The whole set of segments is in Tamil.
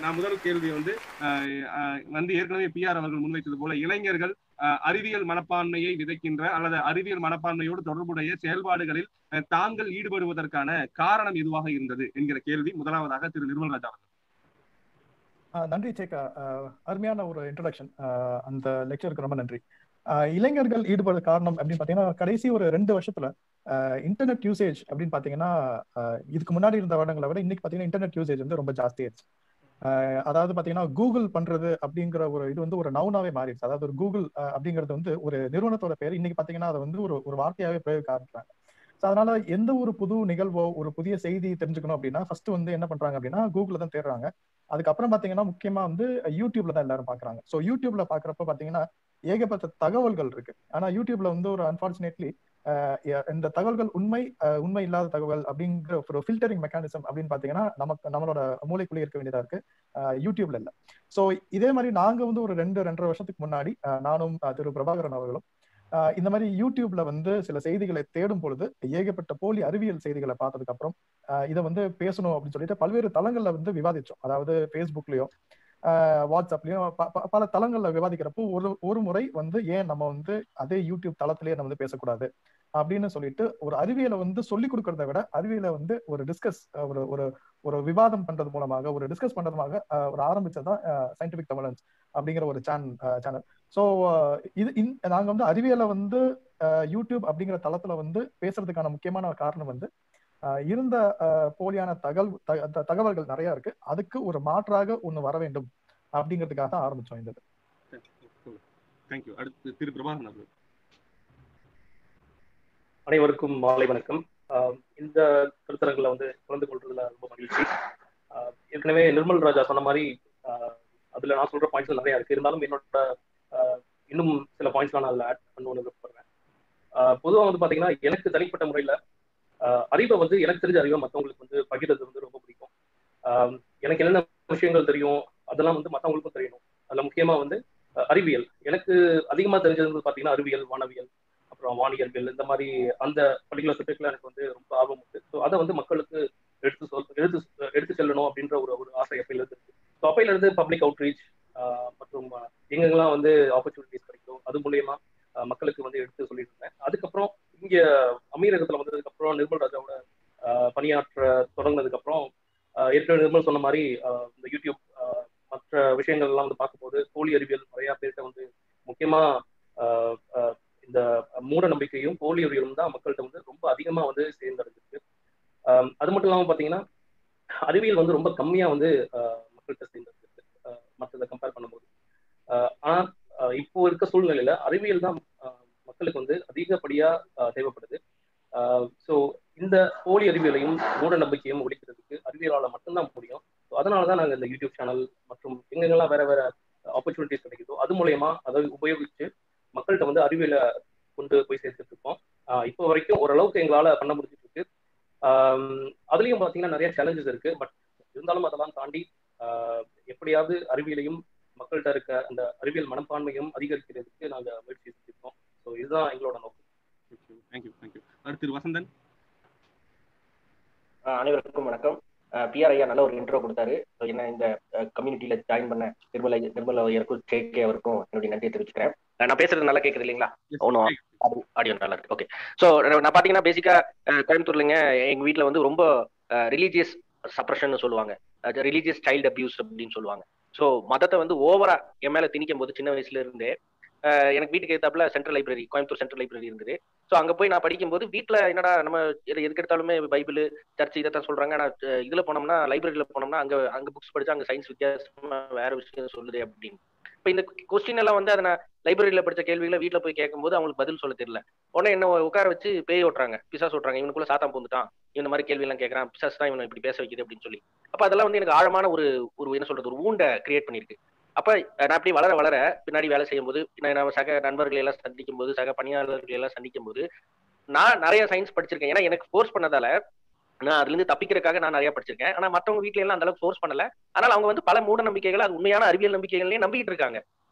நான் முதல் கேள்வி வந்து அஹ், அஹ், வந்து ஏற்கனவே பிஆர் அவர்கள் முன்வைத்தது போல இளைஞர்கள் அஹ், அறிவியல் மனப்பான்மையை விதைக்கின்ற அல்லது அறிவியல் மனப்பான்மையோடு தொடர்புடைய செயல்பாடுகளில் அஹ், தாங்கள் ஈடுபடுவதற்கான காரணம் எதுவாக இருந்தது என்கிற கேள்வி முதலாவதாக திரு நிர்மல்ராஜ் அவர்கள் ஆஹ் நன்றி சேகா ஆஹ் அருமையான ஒரு இன்ட்ரடக்ஷன் அந்த லெக்சருக்கு ரொம்ப நன்றி ஆஹ் இளைஞர்கள் ஈடுபட காரணம் அப்படின்னு பாத்தீங்கன்னா கடைசி ஒரு ரெண்டு வருஷத்துல இன்டர்நெட் யூசேஜ் அப்படின்னு பாத்தீங்கன்னா ஆஹ் இதுக்கு முன்னாடி இருந்த வருடங்களை விட இன்னைக்கு பாத்தீங்கன்னா இன்டர்நெட் யூசேஜ் வந்து ரொம்ப ஜாஸ்தி ஆயிடுச்சு ஆஹ் அதாவது பாத்தீங்கன்னா கூகுள் பண்றது அப்படிங்கிற ஒரு இது வந்து ஒரு நவுனாவே மாறிடுச்சு அதாவது ஒரு கூகுள் ஆஹ் அப்படிங்கிறது வந்து ஒரு நிறுவனத்தோட பேர் இன்னைக்கு பாத்தீங்கன்னா அதை வந்து ஒரு ஒரு வார்த்தையாவே பிரயோகிக்க ஆரம்பிக்கிறாங்க ஸோ அதனால எந்த ஒரு புது நிகழ்வோ ஒரு புதிய செய்தி தெரிஞ்சுக்கணும் அப்படின்னா ஃபர்ஸ்ட் வந்து என்ன பண்றாங்க அப்படின்னா கூகுள்ல தான் தேடுறாங்க அதுக்கப்புறம் பாத்தீங்கன்னா முக்கியமா வந்து யூடியூப்ல தான் எல்லாரும் பாக்குறாங்க ஸோ யூடியூப்ல பாக்குறப்ப பாத்தீங்கன்னா ஏகப்பட்ட தகவல்கள் இருக்கு ஆனா யூடியூப்ல வந்து ஒரு அன்பார்ச்சுனேட்லி இந்த தகவல்கள் உண்மை அஹ், உண்மை இல்லாத தகவல் அப்படிங்கிற ஒரு ஃபில்டரிங் மெக்கானிசம் அப்படின்னு பாத்தீங்கன்னா நமக்கு நம்மளோட மூளைக்குள்ளே இருக்க வேண்டியதா இருக்கு அஹ், யூடியூப்ல இல்ல ஸோ இதே மாதிரி நாங்க வந்து ஒரு ரெண்டு ரெண்டரை வருஷத்துக்கு முன்னாடி அஹ், நானும் அஹ், திரு பிரபாகரன் அவர்களும் அஹ், இந்த மாதிரி யூடியூப்ல வந்து சில செய்திகளை தேடும் பொழுது ஏகப்பட்ட போலி அறிவியல் செய்திகளை பார்த்ததுக்கு அப்புறம் அஹ், இதை வந்து பேசணும் அப்படின்னு சொல்லிட்டு பல்வேறு தளங்கள்ல வந்து விவாதிச்சோம் அதாவது ஃபேஸ்புக்லயோ வாட்ஸ்அப்லயும் ப- ப- பல தளங்கள்ல விவாதிக்கிறப்போ ஒரு ஒரு முறை வந்து ஏன் நம்ம வந்து அதே யூடியூப் தளத்திலேயே நம்ம வந்து பேசக்கூடாது அப்படின்னு சொல்லிட்டு ஒரு அறிவியலை வந்து சொல்லி கொடுக்கறத விட அறிவியலை வந்து ஒரு டிஸ்கஸ் ஒரு ஒரு ஒரு விவாதம் பண்றது மூலமாக ஒரு டிஸ்கஸ் பண்றதுமாக அஹ், ஒரு ஆரம்பிச்சதுதான் சயின்டிபிக் தமிழன்ஸ் அப்படிங்கிற ஒரு சேனல் சேனல் ஸோ இது இந்த- நாங்க வந்து அறிவியலை வந்து அஹ், யூடியூப் அப்படிங்கிற தளத்துல வந்து பேசுறதுக்கான முக்கியமான காரணம் வந்து அஹ், இருந்த அஹ், போலியான தகவல் த- த- தகவல்கள் நிறைய இருக்கு அதுக்கு ஒரு மாற்றாக ஒண்ணு வர வேண்டும் அப்படிங்கிறதுக்காக தான் ஆரம்பிச்சோம் இந்த இது. தேங்க்யூ அடுத்து திரு பிரபாகரன் அவர்கள் அனைவருக்கும் மாலை வணக்கம் ஆஹ் இந்த கருத்தரங்களை வந்து கலந்து கொள்றதுல ரொம்ப மகிழ்ச்சி ஆஹ் ஏற்கனவே நிர்மல் ராஜா சொன்ன மாதிரி ஆஹ் அதுல நான் சொல்ற பாயிண்ட்ஸ் நிறைய இருக்கு இருந்தாலும் என்னோட ஆஹ் இன்னும் சில பாயிண்ட்ஸ் நான் அதுல ஆட் பண்ணணும்னு விருப்பப்படுறேன் ஆஹ் பொதுவா வந்து பாத்தீங்கன்னா எனக்கு தனிப்பட்ட முறையில ஆஹ் அறிவை வந்து எனக்கு தெரிஞ்ச அறிவை மத்தவங்களுக்கு வந்து பகிர்றது வந்து ரொம்ப பிடிக்கும் ஆஹ் எனக்கு என்னென்ன விஷயங்கள் தெரியும் அதெல்லாம் வந்து மத்தவங்களுக்கும் தெரியணும் அதுல முக்கியமா வந்து ஆஹ் அறிவியல் எனக்கு அதிகமா தெரிஞ்சது வந்து பாத்தீங்கன்னா அறிவியல் வானவியல் அப்புறம் வானியற்பியல் இந்த மாதிரி அந்த பர்டிகுலர் சப்ஜெக்ட்ல எனக்கு வந்து ரொம்ப ஆர்வம் உண்டு ஸோ அதை வந்து மக்களுக்கு எடுத்து சொல் எடுத்து எடுத்து செல்லணும் அப்படின்ற ஒரு ஒரு ஆசை அப்பையில இருந்து இருக்கு ஸோ அப்பையில இருந்து பப்ளிக் அவுட்ரீச் மற்றும் ஆஹ் எங்கெங்கெல்லாம் வந்து ஆப்பர்ச்சுனிட்டிஸ் கிடைக்கும் அது மூலியமா ஆஹ் மக்களுக்கு வந்து எடுத்து சொல்லிட்டு இருந்தேன் அதுக்கப்புறம் இங்க அமீரகத்துல வந்ததுக்கு அப்புறம் நிர்மல் ராஜாவோட ஆஹ் பணியாற்ற தொடங்கினதுக்கு அப்புறம் ஆஹ் ஏற்கனவே நிர்மல் சொன்ன மாதிரி ஆஹ் இந்த யூடியூப் ஆஹ் மற்ற விஷயங்கள் எல்லாம் வந்து பார்க்கும்போது போலி அறிவியல் நிறைய பேர்கிட்ட வந்து முக்கியமா ஆஹ் ஆஹ் இந்த மூட நம்பிக்கையும் போலி அறிவியலும் தான் மக்கள்கிட்ட வந்து ரொம்ப அதிகமா வந்து சேர்ந்தடைஞ்சிருக்கு ஆஹ் அது மட்டும் இல்லாம பாத்தீங்கன்னா அறிவியல் வந்து ரொம்ப கம்மியா வந்து ஆஹ் மக்கள்கிட்ட சேர்ந்தடைஞ்சிருக்கு ஆஹ் மற்றதை கம்பேர் பண்ணும்போது ஆஹ் ஆனா ஆஹ் இப்போ இருக்க சூழ்நிலையில அறிவியல் தான் ஆஹ் மக்களுக்கு வந்து அதிகப்படியா ஆஹ் தேவைப்படுது ஸோ இந்த போலி அறிவியலையும் மூட நம்பிக்கையும் ஒழிக்கிறதுக்கு அறிவியலால மட்டும்தான் முடியும் ஸோ அதனால தான் நாங்கள் இந்த யூடியூப் சேனல் மற்றும் எங்கெங்கெல்லாம் வேற வேற ஆப்பர்ச்சுனிட்டிஸ் கிடைக்குதோ அது மூலயமா அதை உபயோகிச்சு மக்கள்கிட்ட வந்து அறிவியலை கொண்டு போய் சேர்த்துட்டு இருக்கோம் ஆஹ் இப்போ வரைக்கும் ஓரளவுக்கு எங்களால பண்ண முடிஞ்சிட்டு இருக்கு ஆஹ் அதுலயும் பாத்தீங்கன்னா நிறைய சேலஞ்சஸ் இருக்கு பட் இருந்தாலும் அதெல்லாம் தாண்டி ஆஹ் எப்படியாவது அறிவியலையும் மக்கள்கிட்ட இருக்க அந்த அறிவியல் மனப்பான்மையும் அதிகரிக்கிறதுக்கு நாங்க முயற்சி செஞ்சிருக்கோம் ஸோ இதுதான் எங்களோட நோக்கம் தேங்க்யூ தேங்க்யூ அடுத்து திரு வசந்தன் ஆஹ் அனைவருக்கும் வணக்கம் பிஆர் ஐயா நல்ல ஒரு இன்ட்ரோ கொடுத்தாரு So, என்ன இந்த கம்யூனிட்டியில ஜாயின் பண்ண நிர்மலை நிர்மலா ஐயருக்கும் ஜேகே அவருக்கும் என்னுடைய நன்றியை தெரிவிச்சுக்கிறேன் அஹ் நான் பேசுறது நல்லா கேக்குது இல்லைங்களா ஒன்றும் ஆடியோ நல்லா இருக்கு ஓகே ஸோ நான் பாத்தீங்கன்னா பேசிக்கா கோயம்புத்தூர்லங்க எங்க வீட்ல வந்து ரொம்ப ரிலீஜியஸ் சப்ரஷன் சொல்லுவாங்க ரிலீஜியஸ் சைல்டு அபியூஸ் அப்படின்னு சொல்லுவாங்க ஸோ மதத்தை வந்து ஓவரா என் மேல திணிக்கும் போது சின்ன வயசுல இருந்தே அஹ் எனக்கு வீட்டுக்கு ஏத்தாப்புல central library Coimbatore central library இருந்தது ஸோ அங்க போய் நான் படிக்கும்போது வீட்ல என்னடா நம்ம எது எதுக்கு எடுத்தாலுமே பைபிள் சர்ச் இதைத்தான் சொல்றாங்க ஆனா அஹ் இதுல போனோம்னா லைப்ரரியில போனோம்னா அங்க அங்க புக்ஸ் படிச்சா அங்க சயின்ஸ் வித்தியாசமா வேற விஷயம் சொல்லுது அப்படின்னு இப்போ இந்த கொஸ்டின் எல்லாம் வந்து அதை நான் லைப்ரரியில படிச்ச கேள்விகளை வீட்ல போய் கேட்கும்போது அவங்களுக்கு பதில் சொல்ல தெரியல உடனே என்ன உட்கார வச்சு பேய் ஓட்டுறாங்க பிசாஸ் ஓட்டுறாங்க இவனுக்குள்ள சாத்தான் பூந்துட்டான் இந்த மாதிரி கேள்வி எல்லாம் கேட்கறான் பிசாஸ் தான் இவனை இப்படி பேச வைக்குது அப்படின்னு சொல்லி அப்ப அதெல்லாம் வந்து எனக்கு ஆழமான ஒரு ஒரு என்ன சொல்றது ஒரு ஊண்டை கிரியேட் பண்ணிருக்கு அப்ப நான் அப்படி வளர வளர பின்னாடி வேலை செய்யும் போது நான் நம்ம சக நண்பர்களை எல்லாம் சந்திக்கும் போது சக பணியாளர்களை எல்லாம் சந்திக்கும் போது நான் நிறைய சயின்ஸ் படிச்சிருக்கேன் ஏன்னா எனக்கு ஃபோர்ஸ் பண்ணதால நான் அதுல இருந்து தப்பிக்கிறதுக்காக நான் நிறைய படிச்சிருக்கேன் ஆனா மத்தவங்க வீட்ல எல்லாம் அந்த அளவுக்கு ஃபோர்ஸ் பண்ணல அதனால அவங்க வந்து பல மூட நம்பிக்கைகள் அது உண்மையான அறிவியல் நம்பிக்கைகளையும் நம்பிக்கிட்டு இருக்காங்க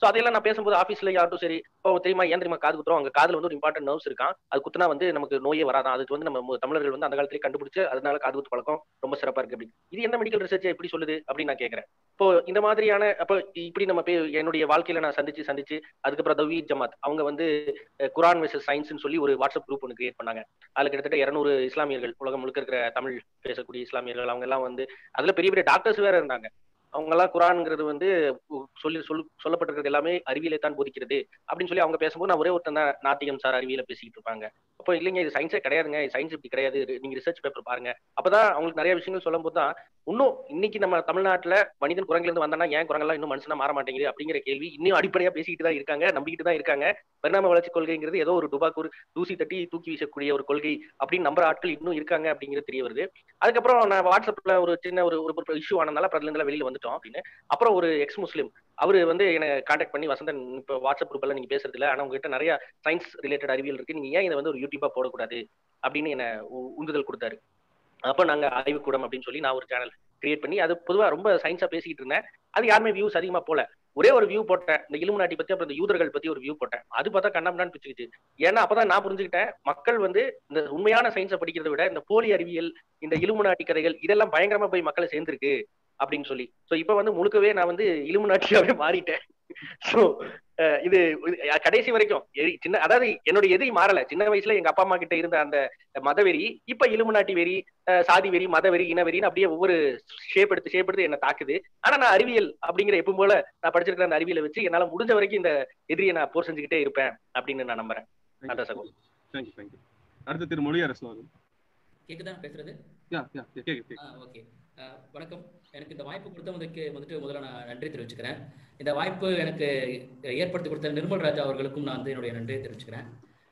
ஸோ அதையெல்லாம் நான் பேசும்போது ஆஃபீஸ்ல யார்ட்டும் சரி இப்போ தெரியுமா ஏன் தெரியுமா காது குத்துறோம் அங்க காதுல வந்து ஒரு இம்பார்ட்டன்ட் நர்வ்ஸ் இருக்கான் அது குத்துனா வந்து நமக்கு நோயே வராதான் அதுக்கு வந்து நம்ம மு- தமிழர்கள் வந்து அந்த காலத்திலே கண்டுபிடிச்சு அதனால காது குத்து பழக்கம் ரொம்ப சிறப்பா இருக்கு அப்படி இது என்ன மெடிக்கல் ரிசர்ச் எப்படி சொல்லுது அப்படின்னு நான் கேட்கறேன் இப்போ இந்த மாதிரியான அப்போ இப்படி நம்ம பே- என்னுடைய வாழ்க்கையில நான் சந்திச்சு சந்திச்சு அதுக்கப்புறம் தவி ஜமாத் அவங்க வந்து அஹ், குரான் வெர்சஸ் சயின்ஸ்னு சொல்லி ஒரு வாட்ஸ்அப் குரூப் ஒன்று கிரியேட் பண்ணாங்க அதுல கிட்டத்தட்ட இருநூறு இஸ்லாமியர்கள் உலகம் முழுக்க இருக்கிற தமிழ் பேசக்கூடிய இஸ்லாமியர்கள் அவங்க எல்லாம் வந்து அதுல பெரிய பெரிய டாக்டர்ஸ் வேற இருந்தாங்க அவங்க எல்லாம் குரான்ங்கிறது வந்து உ- சொல்லி சொல் சொல்லப்பட்டிருக்கிறது எல்லாமே அறிவியலை தான் போதிக்கிறது அப்படின்னு சொல்லி அவங்க பேசும்போது நான் ஒரே ஒருத்தன் தான் நாத்திகம் சார் அறிவியல பேசிக்கிட்டு இருப்பாங்க அப்போ இல்லைங்க இது சயின்ஸே கிடையாதுங்க சயின்ஸ் இப்படி கிடையாது இது நீங்க ரிசர்ச் பேப்பர் பாருங்க அப்பதான் அவங்களுக்கு நிறைய விஷயங்கள் சொல்லும்போது தான் இன்னும் இன்னைக்கு நம்ம தமிழ்நாட்டுல மனிதன் குரங்குல இருந்து வந்தானா ஏன் குரங்கெல்லாம் இன்னும் மனுஷனா மாற மாட்டேங்குது அப்படிங்கிற கேள்வி இன்னும் அடிப்படையா பேசிக்கிட்டு தான் இருக்காங்க நம்பிக்கிட்டு தான் இருக்காங்க பரிணாம வளர்ச்சி கொள்கைங்கிறது ஏதோ ஒரு டுபாக்கூர் தூசி தட்டி தூக்கி வீசக்கூடிய ஒரு கொள்கை அப்படின்னு நம்புற ஆட்கள் இன்னும் இருக்காங்க அப்படிங்கிறது தெரிய வருது அதுக்கப்புறம் நான் வாட்ஸ்அப்ல ஒரு சின்ன ஒரு ஒரு இஷ்யூ ஆனதுனால அப்புறம் அதுல இருந்து வெளியில வந்துட்டோம் அப்படின்னு அப்புறம் ஒரு எக்ஸ் முஸ்லீம் அவரு வந்து என்ன காண்டாக்ட் பண்ணி வசந்தன் இப்போ வாட்ஸ்அப் குரூப்ல நீங்க பேசுறது இல்ல ஆனா உங்ககிட்ட நிறைய சயின்ஸ் ரிலேட்டட் அறிவியல் இருக்கு நீங்க ஏன் இதை வந்து ஒரு யூடியூபா போடக்கூடாது அப்படின்னு என்ன உ- உந்துதல் கொடுத்தாரு அப்ப நாங்க ஆய்வுக்கூடம் அப்படின்னு சொல்லி நான் ஒரு சேனல் கிரியேட் பண்ணி அது பொதுவா ரொம்ப சயின்ஸா பேசிக்கிட்டு இருந்தேன் அது யாருமே வியூஸ் அதிகமா போல ஒரே ஒரு வியூ போட்டேன் இந்த இலுமினாட்டி பத்தி அப்புறம் இந்த யூதர்கள் பத்தி ஒரு வியூ போட்டேன் அது பார்த்தா கண்ணாமண்ணான்னு பிச்சுக்கிச்சு ஏன்னா அப்பதான் நான் புரிஞ்சுக்கிட்டேன் மக்கள் வந்து இந்த உண்மையான சயின்ஸை படிக்கிறதை விட இந்த போலி அறிவியல் இந்த இலுமினாட்டி கதைகள் இதெல்லாம் பயங்கரமா போய் மக்களை சேர்ந்திருக்கு அப்படின்னு சொல்லி சோ இப்ப வந்து முழுக்கவே நான் வந்து இலுமினாட்டியாவே மாறிட்டேன் சோ இது இது கடைசி வரைக்கும் எரி- சின்ன அதாவது என்னுடைய எதிரி மாறல சின்ன வயசுல எங்க அப்பா அம்மா கிட்ட இருந்த அந்த மதவெறி இப்ப இலுமினாட்டி வெறி அஹ் சாதி வெறி மதவெறி இனவெறின்னு அப்படியே ஒவ்வொரு ஷேப் எடுத்து ஷேப் எடுத்து என்ன தாக்குது ஆனா நான் அறிவியல் அப்படிங்கிற எப்பவும் போல நான் படிச்சிருக்கிற அந்த அறிவியலை வச்சு என்னால முடிஞ்ச வரைக்கும் இந்த எதிரியை நான் போர் செஞ்சுக்கிட்டே இருப்பேன் அப்படின்னு நான் நம்புறேன் அதான் சகோ தேங்க்யூ தேங்க்யூ அடுத்து திரு மொழியரசு அவர்கள் கேக்குதா பேசுறது யா யா கேக்கு கேக்கு ஆ ஓகே வணக்கம் எனக்கு இந்த வாய்ப்பு கொடுத்தவங்களுக்கு வந்துட்டு முதல்ல நான் நன்றி தெரிவிச்சுக்கிறேன் இந்த வாய்ப்பு எனக்கு ஏற்படுத்தி கொடுத்த நிர்மல் ராஜா அவர்களுக்கும் நான் வந்து என்னுடைய நன்றியை தெரிவிச்சுக்கிறேன்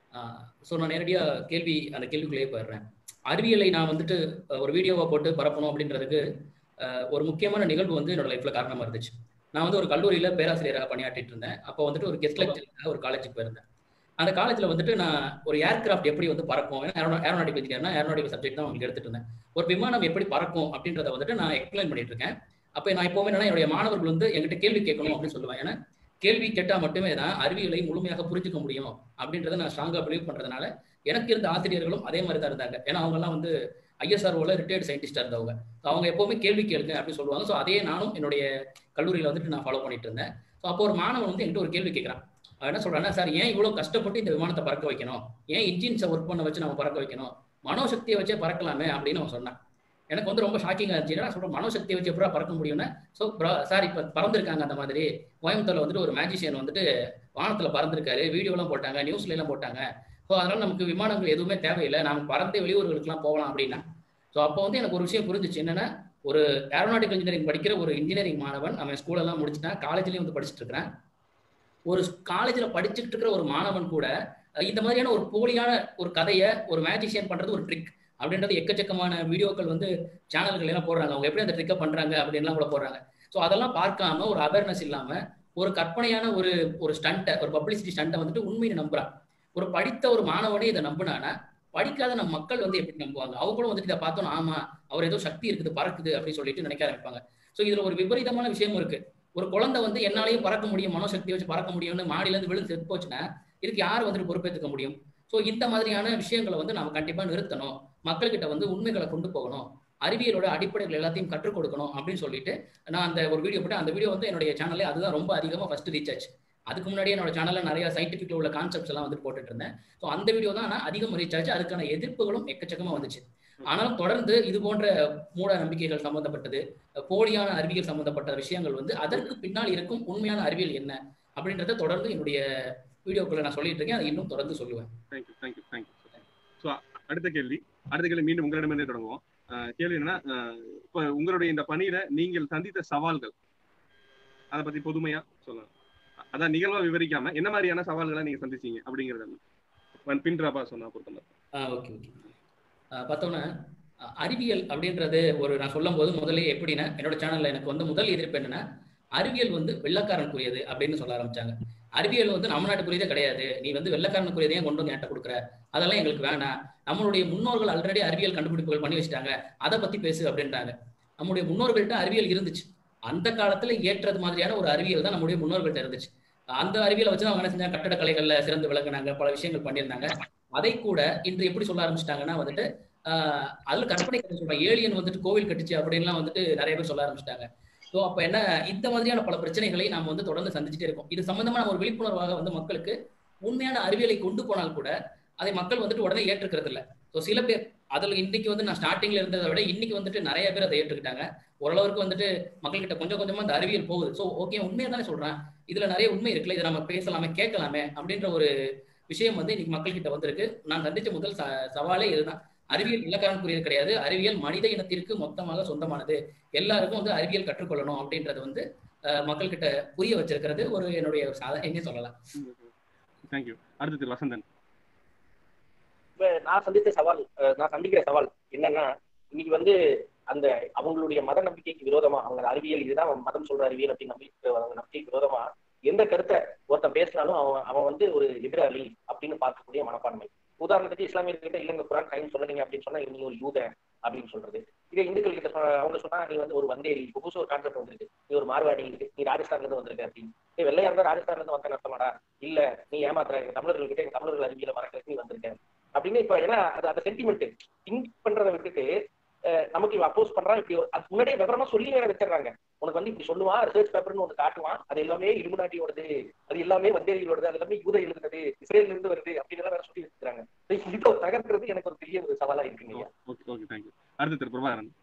ஸோ நான் நேரடியாக கேள்வி அந்த கேள்விக்குள்ளேயே போயிடுறேன் அறிவியலை நான் வந்துட்டு அஹ், ஒரு வீடியோவை போட்டு பரப்பணும் அப்படின்றதுக்கு அஹ், ஒரு முக்கியமான நிகழ்வு வந்து என்னோட லைஃப்ல காரணமா இருந்துச்சு நான் வந்து ஒரு கல்லூரியில பேராசிரியராக பணியாற்றிட்டு இருந்தேன் அப்போ வந்துட்டு ஒரு கெஸ்ட் லெக்சர் ஒரு காலேஜுக்கு போயிருந்தேன் அந்த காலேஜ்ல வந்துட்டு நான் ஒரு ஏர்கிராஃப்ட் எப்படி வந்து பறக்கும் ஏன்னா ஏரோநாட்டிக் இன்ஜினியர்னா ஏரோநாட்டிக் சப்ஜெக்ட் தான் உங்களுக்கு எடுத்துட்டு இருந்தேன் ஒரு விமானம் எப்படி பறக்கும் அப்படின்றத வந்துட்டு நான் எக்ஸ்பிளைன் பண்ணிட்டு இருக்கேன் அப்ப நான் எப்பவுமே என்னன்னா என்னுடைய மாணவர்கள் வந்து என்கிட்ட கேள்வி கேட்கணும் அப்படின்னு சொல்லுவேன் ஏன்னா கேள்வி கேட்டா மட்டுமே தான் அறிவியலை முழுமையாக புரிஞ்சுக்க முடியும் அப்படின்றத நான் ஸ்ட்ராங்கா பிலீவ் பண்றதுனால எனக்கு இருந்த ஆசிரியர்களும் அதே மாதிரி தான் இருந்தாங்க ஏன்னா அவங்க எல்லாம் வந்து ஐஎஸ்ஆர்ஓல ரிட்டையர்ட் சயின்டிஸ்டா இருந்தவங்க So அவங்க எப்பவுமே கேள்வி கேளுங்க அப்படின்னு சொல்லுவாங்க ஸோ அதையே நானும் என்னுடைய கல்லூரியில வந்துட்டு நான் ஃபாலோ பண்ணிட்டு இருந்தேன் ஸோ அப்போ ஒரு மாணவன் வந்து என்கிட்ட ஒரு கேள்வி கேட்கறான் அவன் என்ன சொல்றான்னா சார் ஏன் இவ்வளவு கஷ்டப்பட்டு இந்த விமானத்தை பறக்க வைக்கணும் ஏன் இன்ஜின்ஸை ஒர்க் பண்ண வச்சு நம்ம பறக்க வைக்கணும் மனோசக்தியை வச்சே பறக்கலாமே அப்படின்னு அவன் சொன்னான் எனக்கு வந்து ரொம்ப ஷாக்கிங்காக இருந்துச்சு நான் சொல்றேன் மனோசக்தியை வச்சு எப்படா பறக்க முடியும்னா ஸோ சார் இப்போ பறந்துருக்காங்க அந்த மாதிரி கோயம்புத்தூர்ல வந்துட்டு ஒரு மேஜிஷியன் வந்துட்டு வானத்துல பறந்துருக்காரு வீடியோலாம் போட்டாங்க நியூஸ்ல எல்லாம் போட்டாங்க ஸோ அதனால நமக்கு விமானங்கள் எதுவுமே தேவையில்லை நாம பறந்தே வெளியூர்களுக்குலாம் போகலாம் அப்படின்னா ஸோ அப்போ வந்து எனக்கு ஒரு விஷயம் புரிஞ்சுச்சு என்னன்னா ஒரு ஏரோநாட்டிக்கல் இன்ஜினியரிங் படிக்கிற ஒரு இன்ஜினியரிங் மாணவன் அவன் ஸ்கூலெல்லாம் முடிச்சுட்டான் காலேஜ்லயும் வந்து படிச்சுட்டு இருக்கிறான் ஒரு காலேஜில் படிச்சுட்டு இருக்கிற ஒரு மாணவன் கூட அஹ் இந்த மாதிரியான ஒரு போலியான ஒரு கதையை ஒரு மேஜிஷியன் பண்றது ஒரு ட்ரிக் அப்படின்றது எக்கச்சக்கமான வீடியோக்கள் வந்து சேனல்கள் எல்லாம் போடுறாங்க அவங்க எப்படி அந்த ட்ரிக்கை பண்றாங்க அப்படின்லாம் கூட போடுறாங்க ஸோ அதெல்லாம் பார்க்காம ஒரு அவேர்னஸ் இல்லாம ஒரு கற்பனையான ஒரு ஒரு ஸ்டண்ட்டை ஒரு பப்ளிசிட்டி ஸ்டண்ட்டை வந்துட்டு உண்மையை நம்புறான் ஒரு படித்த ஒரு மாணவனே இதை நம்புனானா படிக்காத நம்ம மக்கள் வந்து எப்படி நம்புவாங்க அவங்களும் வந்துட்டு இதை பார்த்தோம் ஆமா அவர் ஏதோ சக்தி இருக்குது பறக்குது அப்படின்னு சொல்லிட்டு நினைக்க ஆரம்பிப்பாங்க ஸோ இதுல ஒரு விபரீதமான விஷயமும் இருக்கு ஒரு குழந்தை வந்து என்னாலையும் பறக்க முடியும் மனோசக்தியை வச்சு பறக்க முடியும்னு மாடியில இருந்து விழுந்து செத்து போச்சுன்னா இதுக்கு யார் வந்துட்டு பொறுப்பேற்றுக்க முடியும் ஸோ இந்த மாதிரியான விஷயங்களை வந்து நம்ம கண்டிப்பா நிறுத்தணும் மக்கள்கிட்ட வந்து உண்மைகளை கொண்டு போகணும் அறிவியலோட அடிப்படைகள் எல்லாத்தையும் கற்றுக் கொடுக்கணும் அப்படின்னு சொல்லிட்டு நான் அந்த ஒரு வீடியோ போட்டேன் அந்த வீடியோ வந்து என்னுடைய சேனல்ல அதுதான் ரொம்ப அதிகமாக ஃபர்ஸ்ட் ரீச் ஆச்சு அதுக்கு முன்னாடியே என்னோட சேனல்ல நிறைய சயின்டிஃபிக்ல உள்ள கான்செப்ட்ஸ் எல்லாம் வந்து போட்டுட்டு இருந்தேன் ஸோ அந்த வீடியோ தான் ஆனால் அதிகம் ரீச் ஆச்சு அதுக்கான எதிர்ப்புகளும் எக்கச்சக்கமா வந்துச்சு ஆனாலும் தொடர்ந்து இது போன்ற மூட நம்பிக்கைகள் சம்பந்தப்பட்டது போலியான அறிவியல் சம்பந்தப்பட்ட விஷயங்கள் வந்து அதற்கு பின்னால் இருக்கும் உண்மையான அறிவியல் என்ன அப்படின்றத தொடர்ந்து என்னுடைய வீடியோக்குள்ள நான் சொல்லிட்டு இருக்கேன் அதை இன்னும் தொடர்ந்து சொல்லுவேன் தேங்க்யூ தேங்க்யூ தேங்க்யூ ஸோ அடுத்த கேள்வி அடுத்த கேள்வி மீண்டும் உங்களிடமிருந்தே தொடங்குவோம் அஹ் கேள்வி என்னன்னா அஹ் இப்ப உங்களுடைய இந்த பணியில நீங்கள் சந்தித்த சவால்கள் அதை பத்தி பொதுமையா சொல்லலாம் அதான் நிகழ்வா விவரிக்காம என்ன மாதிரியான சவால்களை நீங்க சந்திச்சீங்க அப்படிங்கறத பின்ட்ராப்பா சொன்னா பொறுத்த மாதிரி ஆ ஓகே ஓகே பார்த்தோன்னா அஹ் அறிவியல் அப்படின்றது ஒரு நான் சொல்லும் போது முதல்ல எப்படின்னா என்னோட சேனல்ல எனக்கு வந்து முதல் எதிர்ப்பு என்னன்னா அறிவியல் வந்து வெள்ளக்காரனுக்குரியது அப்படின்னு சொல்ல ஆரம்பிச்சாங்க அறிவியல் வந்து நம்ம நாட்டுக்குரியதே கிடையாது நீ வந்து வெள்ளக்காரனுக்குரியதே ஏன் கொண்டு வந்து என்கிட்ட கொடுக்குற அதெல்லாம் எங்களுக்கு வேணாம் நம்மளுடைய முன்னோர்கள் ஆல்ரெடி அறிவியல் கண்டுபிடிப்புகள் பண்ணி வச்சுட்டாங்க அதை பத்தி பேசு அப்படின்றாங்க நம்முடைய முன்னோர்கள்ட்ட அறிவியல் இருந்துச்சு அந்த காலத்துல ஏற்றது மாதிரியான ஒரு அறிவியல் தான் நம்முடைய முன்னோர்கள்ட்ட இருந்துச்சு அந்த அறிவியலை வச்சு அவங்க என்ன செஞ்சாங்க கட்டடக்கலைகள்ல சிறந்து விளக்குனாங்க பல விஷயங்கள் பண்ணியிருந்தாங்க அதை கூட இன்று எப்படி சொல்ல ஆரம்பிச்சிட்டாங்கன்னா வந்துட்டு ஆஹ் அதுல கற்பனை கதை சொல்றாங்க ஏலியன் வந்துட்டு கோவில் கட்டுச்சு அப்படின்லாம் வந்துட்டு நிறைய பேர் சொல்ல ஆரம்பிச்சிட்டாங்க ஸோ அப்ப என்ன இந்த மாதிரியான பல பிரச்சனைகளை நாம வந்து தொடர்ந்து சந்திச்சுட்டே இருக்கோம் இது சம்பந்தமா நம்ம ஒரு விழிப்புணர்வாக வந்து மக்களுக்கு உண்மையான அறிவியலை கொண்டு போனால் கூட அதை மக்கள் வந்துட்டு உடனே ஏற்றுக்கிறது இல்ல ஸோ சில பேர் அதுல இன்னைக்கு வந்து நான் ஸ்டார்டிங்ல இருந்ததை விட இன்னைக்கு வந்துட்டு நிறைய பேர் அதை ஏற்றுக்கிட்டாங்க ஓரளவுக்கு வந்துட்டு மக்கள்கிட்ட கொஞ்சம் கொஞ்சமா அந்த அறிவியல் போகுது ஸோ ஓகே உண்மையை தானே சொல்றேன் இதுல நிறைய உண்மை இருக்குல்ல இதை நம்ம பேசலாமே கேட்கலாமே அப்படின்ற ஒரு விஷயம் வந்து இன்னைக்கு மக்கள்கிட்ட வந்திருக்கு நான் சந்திச்ச முதல் ச- சவாலே இதுதான் அறிவியல் இலக்காரனுக்குரியது கிடையாது அறிவியல் மனித இனத்திற்கு மொத்தமாக சொந்தமானது எல்லாருக்கும் வந்து அறிவியல் கற்றுக்கொள்ளணும் அப்படின்றது வந்து அஹ், மக்கள்கிட்ட புரிய வச்சிருக்கிறது ஒரு என்னுடைய சாதனை சொல்லலாம் தேங்க்யூ அடுத்து திரு வசந்தன் இப்ப நான் சந்தித்த சவால் அஹ் நான் சந்திக்கிற சவால் என்னன்னா இன்னைக்கு வந்து அந்த அவங்களுடைய மத நம்பிக்கைக்கு விரோதமா அவங்க அறிவியல் இதுதான் மதம் சொல்ற அறிவியல் அப்படின்னு நம்பிக்கை அவங்க நம்பிக்கைக்கு விரோதமா எந்த கருத்தை ஒருத்தன் பேசினாலும் அவன் அவன் வந்து ஒரு எதிராளி அப்படின்னு பார்க்கக்கூடிய மனப்பான்மை உதாரணத்துக்கு இஸ்லாமியர்கிட்ட இல்லைங்க குரான் கைன்னு சொல்லுங்க அப்படின்னு சொன்னா நீ ஒரு யூத அப்படின்னு சொல்றது இதே இந்துக்கள் கிட்ட சொன்னா- அவங்க சொன்னா நீ வந்து ஒரு வந்தேரி இப்போ புதுசு ஒரு கான்செப்ட் வந்திருக்கு நீ ஒரு மார்வாடி நீ ராஜஸ்தான்ல இருந்து வந்திருக்க அப்படின்னு நீ வெள்ளையா இருந்தா ராஜஸ்தான்ல இருந்து வந்த நடத்தமாடா இல்ல நீ ஏமாத்துற எங்க தமிழர்கள் கிட்ட எங்க தமிழர்கள் அறிவியல மறக்கிறதுக்கு நீ வந்திருக்க அப்படின்னு இப்ப ஏன்னா அது அந்த சென்டிமெண்ட் திங்க் பண்றதை விட்டுட்டு அஹ், நமக்கு இவன் அப்போஸ் பண்றான் இப்படி ஒரு- அது முன்னாடியே விவரமா சொல்லி வேற வச்சிடுறாங்க உனக்கு வந்து இப்படி சொல்லுவான் ரிசர்ச் பேப்பர்னு ஒன்று காட்டுவான் அது எல்லாமே இலுமினாட்டியோடது அது எல்லாமே வந்தேரிகளோடது அது எல்லாமே யூத எழுதுனது இஸ்ரேல்ல இருந்து வருது அப்படின்னு எல்லாம் வேற சொல்லி வச்சிருக்காங்க இதை தகர்க்கிறது எனக்கு ஒரு பெரிய ஒரு சவாலா இருக்குங்க ஐயா ஓகே ஓகே தேங்க்யூ அடுத்து திரு பிரபாகரன்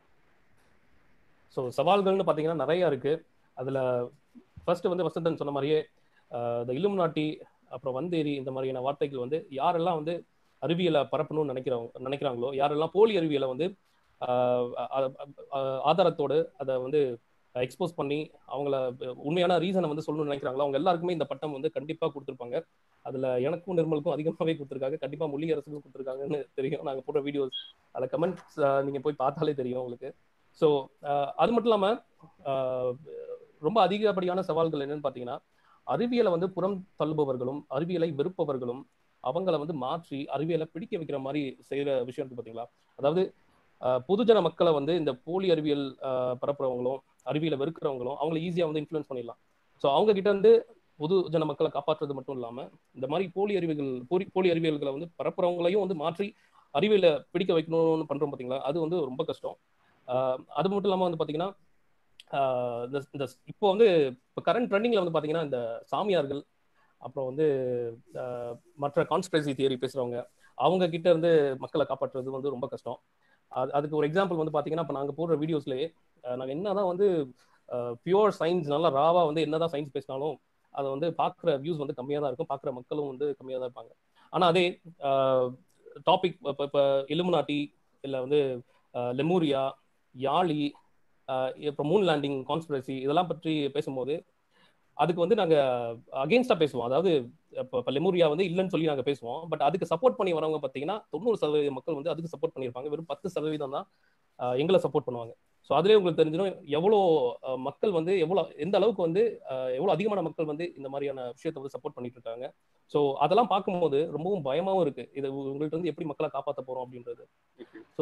ஸோ சவால்கள்னு பார்த்தீங்கன்னா நிறைய இருக்கு அதுல ஃபர்ஸ்ட் வந்து வசந்தன் சொன்ன மாதிரியே ஆஹ் இந்த இலும் நாட்டி அப்புறம் வந்தேரி இந்த மாதிரியான வார்த்தைகள் வந்து யாரெல்லாம் வந்து அறிவியலை பரப்பணும்னு நினைக்கிறவங்க நினைக்கிறாங்களோ யாரெல்லாம் போலி அறிவியலை வந்து ஆஹ் அ- அ- ஆதாரத்தோடு அதை வந்து எக்ஸ்போஸ் பண்ணி அவங்கள உண்மையான ரீசனை வந்து சொல்லணும்னு நினைக்கிறாங்களோ அவங்க எல்லாருக்குமே இந்த பட்டம் வந்து கண்டிப்பா கொடுத்துருப்பாங்க அதுல எனக்கும் நிர்மலுக்கும் அதிகமாகவே கொடுத்துருக்காங்க கண்டிப்பா மொழி அரசுக்கும் கொடுத்துருக்காங்கன்னு தெரியும் நாங்க போடுற வீடியோஸ் அதில் கமெண்ட்ஸ் நீங்க போய் பார்த்தாலே தெரியும் உங்களுக்கு ஸோ அது மட்டும் இல்லாம ஆஹ் ரொம்ப அதிகப்படியான சவால்கள் என்னன்னு பார்த்தீங்கன்னா அறிவியலை வந்து புறம் தள்ளுபவர்களும் அறிவியலை வெறுப்பவர்களும் அவங்கள வந்து மாற்றி அறிவியலை பிடிக்க வைக்கிற மாதிரி செய்யற விஷயம் இருக்கு பார்த்தீங்களா அதாவது ஆஹ் பொதுஜன மக்களை வந்து இந்த போலி அறிவியல் ஆஹ் பரப்புறவங்களும் அறிவியலை வெறுக்கிறவங்களும் அவங்களை ஈஸியா வந்து இன்ஃப்ளூயன்ஸ் பண்ணிடலாம் ஸோ அவங்க கிட்ட இருந்து பொதுஜன மக்களை காப்பாற்றுறது மட்டும் இல்லாம இந்த மாதிரி போலி அறிவியல் போலி போலி அறிவியல்களை வந்து பரப்புறவங்களையும் வந்து மாற்றி அறிவியலை பிடிக்க வைக்கணும்னு பண்றோம் பாத்தீங்களா அது வந்து ரொம்ப கஷ்டம் ஆஹ் அது மட்டும் இல்லாம வந்து பாத்தீங்கன்னா ஆஹ் இந்த இந்த இப்போ வந்து இப்போ கரண்ட் ட்ரெண்டிங்ல வந்து பாத்தீங்கன்னா இந்த சாமியார்கள் அப்புறம் வந்து ஆஹ் மற்ற கான்ஸ்பிரசி தியரி பேசுறவங்க அவங்க கிட்ட இருந்து மக்களை காப்பாற்றுறது வந்து ரொம்ப கஷ்டம் அது அதுக்கு ஒரு எக்ஸாம்பிள் வந்து பாத்தீங்கன்னா இப்போ நாங்க போடுற வீடியோஸ்லயே நாங்க என்னதான் வந்து பியூர் சயின்ஸ் நல்லா ராவா வந்து என்னதான் சயின்ஸ் பேசினாலும் அதை வந்து பார்க்குற வியூஸ் வந்து கம்மியாக தான் இருக்கும் பார்க்குற மக்களும் வந்து கம்மியாக தான் இருப்பாங்க ஆனால் அதே டாபிக் இப்போ இப்போ இலுமினாட்டி இல்லை வந்து லெமூரியா யாழி இப்போ மூன் லேண்டிங் கான்ஸ்பிரசி இதெல்லாம் பற்றி பேசும்போது அதுக்கு வந்து நாங்கள் அகேன்ஸ்டாக பேசுவோம் அதாவது இப்போ இப்போ லெமூரியா வந்து இல்லைன்னு சொல்லி நாங்கள் பேசுவோம் பட் அதுக்கு சப்போர்ட் பண்ணி வரவங்க பார்த்தீங்கன்னா தொண்ணூறு சதவீத மக்கள் வந்து அதுக்கு சப்போர்ட் பண்ணியிருப்பாங்க வெறும் பத்து சதவீதம் தான் எங்களை சப்போர்ட் பண்ணுவாங்க ஸோ அதுலேயே உங்களுக்கு தெரிஞ்சிடும் எவ்வளோ மக்கள் வந்து எவ்வளோ எந்த அளவுக்கு வந்து எவ்வளோ அதிகமான மக்கள் வந்து இந்த மாதிரியான விஷயத்தை வந்து சப்போர்ட் பண்ணிட்டு இருக்காங்க ஸோ அதெல்லாம் பார்க்கும்போது ரொம்பவும் பயமாவும் இருக்கு இது உங்கள்ட்ட இருந்து எப்படி மக்களை காப்பாற்ற போறோம் அப்படின்றது ஸோ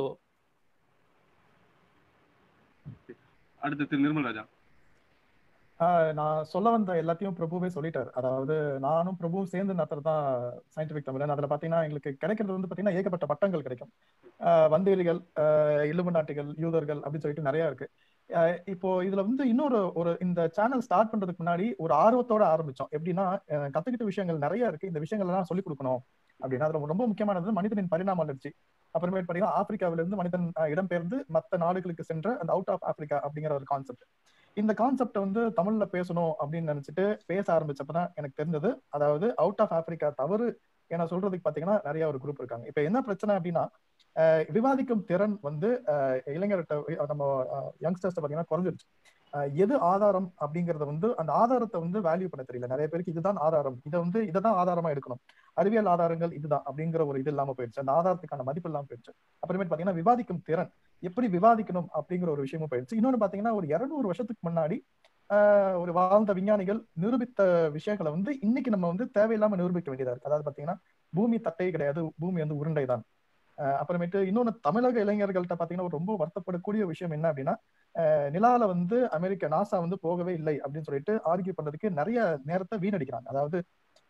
அடுத்து திரு நிர்மல் ராஜா நான் சொல்ல வந்த எல்லாத்தையும் பிரபுவே சொல்லிட்டார் அதாவது நானும் பிரபுவும் சேர்ந்து நடத்துறது தான் சயின்டிபிக் தமிழன் அதுல பாத்தீங்கன்னா எங்களுக்கு கிடைக்கிறது வந்து பாத்தீங்கன்னா ஏகப்பட்ட பட்டங்கள் கிடைக்கும் வந்தேரிகள் இலும்பு நாட்டிகள் யூதர்கள் அப்படின்னு சொல்லிட்டு நிறைய இருக்கு இப்போ இதுல வந்து இன்னொரு ஒரு இந்த சேனல் ஸ்டார்ட் பண்றதுக்கு முன்னாடி ஒரு ஆர்வத்தோட ஆரம்பிச்சோம் எப்படின்னா கத்துக்கிட்ட விஷயங்கள் நிறைய இருக்கு இந்த விஷயங்கள் எல்லாம் சொல்லிக் கொடுக்கணும் அப்படின்னா அதுல ரொம்ப முக்கியமானது மனிதனின் பரிணாம வளர்ச்சி அப்புறமேட்டு பாத்தீங்கன்னா ஆப்பிரிக்காவில இருந்து மனிதன் இடம்பெயர்ந்து மற்ற நாடுகளுக்கு சென்ற அந்த அவுட் ஆஃப் ஆப்பிரிக்கா அப்படிங்கிற ஒரு கான்செப்ட் இந்த கான்செப்ட் வந்து தமிழ்ல பேசணும் அப்படின்னு நினைச்சிட்டு பேச ஆரம்பிச்சப்பதான் எனக்கு தெரிஞ்சது அதாவது அவுட் ஆஃப் ஆப்பிரிக்கா தவறு என சொல்றதுக்கு பாத்தீங்கன்னா நிறைய ஒரு குரூப் இருக்காங்க இப்ப என்ன பிரச்சனை அப்படின்னா விவாதிக்கும் திறன் வந்து இளைஞர்கிட்ட நம்ம யங்ஸ்டர்ஸ் பாத்தீங்கன்னா குறைஞ்சிருச்சு எது ஆதாரம் அப்படிங்கறத வந்து அந்த ஆதாரத்தை வந்து வேல்யூ பண்ண தெரியல நிறைய பேருக்கு இதுதான் ஆதாரம் இதை வந்து இதை தான் ஆதாரமா எடுக்கணும் அறிவியல் ஆதாரங்கள் இதுதான் அப்படிங்கிற ஒரு இது இல்லாம போயிடுச்சு அந்த ஆதாரத்துக்கான மதிப்பு இல்லாம போயிடுச்சு அப்புறமேட்டு பாத்தீங்கன்னா விவாதிக்கும் திறன் எப்படி விவாதிக்கணும் அப்படிங்கிற ஒரு விஷயமும் போயிடுச்சு இன்னொன்னு பாத்தீங்கன்னா ஒரு இருநூறு வருஷத்துக்கு முன்னாடி ஒரு வாழ்ந்த விஞ்ஞானிகள் நிரூபித்த விஷயங்களை வந்து இன்னைக்கு நம்ம வந்து தேவையில்லாம நிரூபிக்க வேண்டியதா இருக்கு அதாவது பாத்தீங்கன்னா பூமி தட்டை கிடையாது பூமி வந்து உருண்டை தான் அஹ் அப்புறமேட்டு இன்னொன்னு தமிழக இளைஞர்கள்ட்ட பாத்தீங்கன்னா ஒரு ரொம்ப வருத்தப்படக்கூடிய விஷயம் என்ன அப்படின்னா அஹ் நிலால வந்து அமெரிக்க நாசா வந்து போகவே இல்லை அப்படின்னு சொல்லிட்டு ஆர்கியூ பண்றதுக்கு நிறைய நேரத்தை வீணடிக்கிறாங்க அதாவது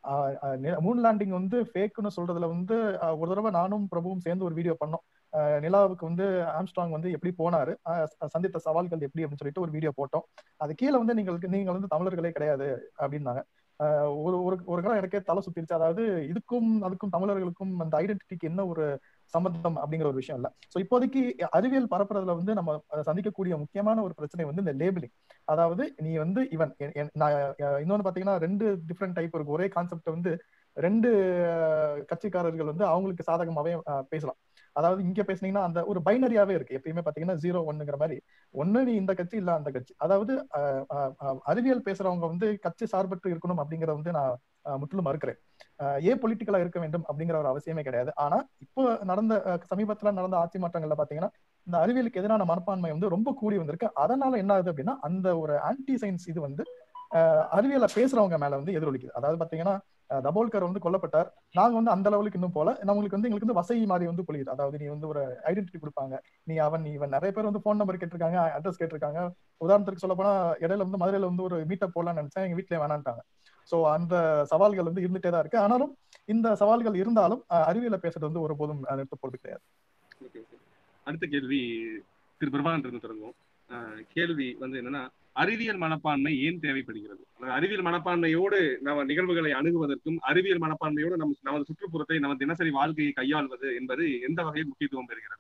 மூன் லேண்டிங் வந்து ஃபேக்னு சொல்றதுல வந்து அஹ் ஒரு தடவை நானும் பிரபுவும் சேர்ந்து ஒரு வீடியோ பண்ணோம் அஹ் நிலாவுக்கு வந்து ஆம்ஸ்ட்ராங் வந்து எப்படி போனாரு அஹ் சந்தித்த சவால்கள் எப்படி அப்படின்னு சொல்லிட்டு ஒரு வீடியோ போட்டோம் அது கீழே வந்து நீங்கள் நீங்கள் வந்து தமிழர்களே கிடையாது அப்படின்னாங்க அஹ் ஒரு ஒரு ஒரு காலம் எனக்கே தலை சுத்திருச்சு அதாவது இதுக்கும் அதுக்கும் தமிழர்களுக்கும் அந்த ஐடென்டிட்டிக்கு என்ன ஒரு சம்பந்தம் அப்படிங்கிற ஒரு விஷயம் இல்ல சோ இப்போதைக்கு அறிவியல் பரப்புறதுல வந்து நம்ம அஹ், சந்திக்கக்கூடிய முக்கியமான ஒரு பிரச்சனை வந்து இந்த லேபிளிங் அதாவது நீ வந்து இவன் என்- என்- நான் அஹ், இன்னொன்னு பாத்தீங்கன்னா ரெண்டு டிஃப்ரெண்ட் டைப் இருக்கு ஒரே கான்செப்ட் வந்து ரெண்டு அஹ், கட்சிக்காரர்கள் வந்து அவங்களுக்கு சாதகமாவே அஹ், பேசலாம் அதாவது இங்க பேசுனீங்கன்னா அந்த ஒரு பைனரியாவே இருக்கு எப்பயுமே பாத்தீங்கன்னா ஜீரோ ஒன்னுங்கிற மாதிரி ஒண்ணு நீ இந்த கட்சி இல்ல அந்த கட்சி அதாவது அஹ், அஹ், அஹ், அறிவியல் பேசுறவங்க வந்து கட்சி சார்பற்று இருக்கணும் அப்படிங்கறத வந்து நான் அஹ், முற்றிலும் மறுக்கிறேன் அஹ், ஏன் பொலிட்டிக்கலா இருக்க வேண்டும் அப்படிங்கிற ஒரு அவசியமே கிடையாது ஆனா இப்போ நடந்த அஹ், சமீபத்துல நடந்த ஆட்சி மாற்றங்கள்ல பாத்தீங்கன்னா இந்த அறிவியலுக்கு எதிரான மனப்பான்மை வந்து ரொம்ப கூடி வந்திருக்கு அதனால என்ன ஆகுது அப்படின்னா அந்த ஒரு ஆன்டி சயின்ஸ் இது வந்து அஹ், அறிவியலை பேசுறவங்க மேல வந்து எதிரொலிக்குது அதாவது பாத்தீங்கன்னா அஹ், தபோல்கர் வந்து கொல்லப்பட்டார் நாங்க வந்து அந்த லெவலுக்கு இன்னும் போல நம்மளுக்கு வந்து எங்களுக்கு வந்து வசை மாதிரி வந்து பொழியுது அதாவது நீ வந்து ஒரு ஐடென்டிட்டி கொடுப்பாங்க நீ அவன் நீ இவன் நிறைய பேர் வந்து ஃபோன் நம்பர் கேட்டிருக்காங்க அட்ரஸ் கேட்டிருக்காங்க உதாரணத்துக்கு சொல்ல போனா இடையில வந்து மதுரையில வந்து ஒரு மீட்டப் போடலாம்னு நினைச்சேன் எங்க வீட்லயே வேணான்ட்டாங்க சோ அந்த சவால்கள் வந்து இருந்துட்டே தான் இருக்கு ஆனாலும் இந்த சவால்கள் இருந்தாலும் அஹ், அறிவியலை பேசுறது வந்து ஒருபோதும் அஹ், நிறுத்த போறது கிடையாது Okay, okay. அடுத்த கேள்வி திரு பிரபாகரன் தொடங்கும் அஹ் கேள்வி வந்து என்னன்னா அறிவியல் மனப்பான்மை ஏன் தேவைப்படுகிறது அதாவது அறிவியல் மனப்பான்மையோடு நம்ம நிகழ்வுகளை அணுகுவதற்கும் அறிவியல் மனப்பான்மையோடு நம் நமது சுற்றுப்புறத்தை நமது தினசரி வாழ்க்கையை கையாள்வது என்பது எந்த வகையில் முக்கியத்துவம் பெறுகிறது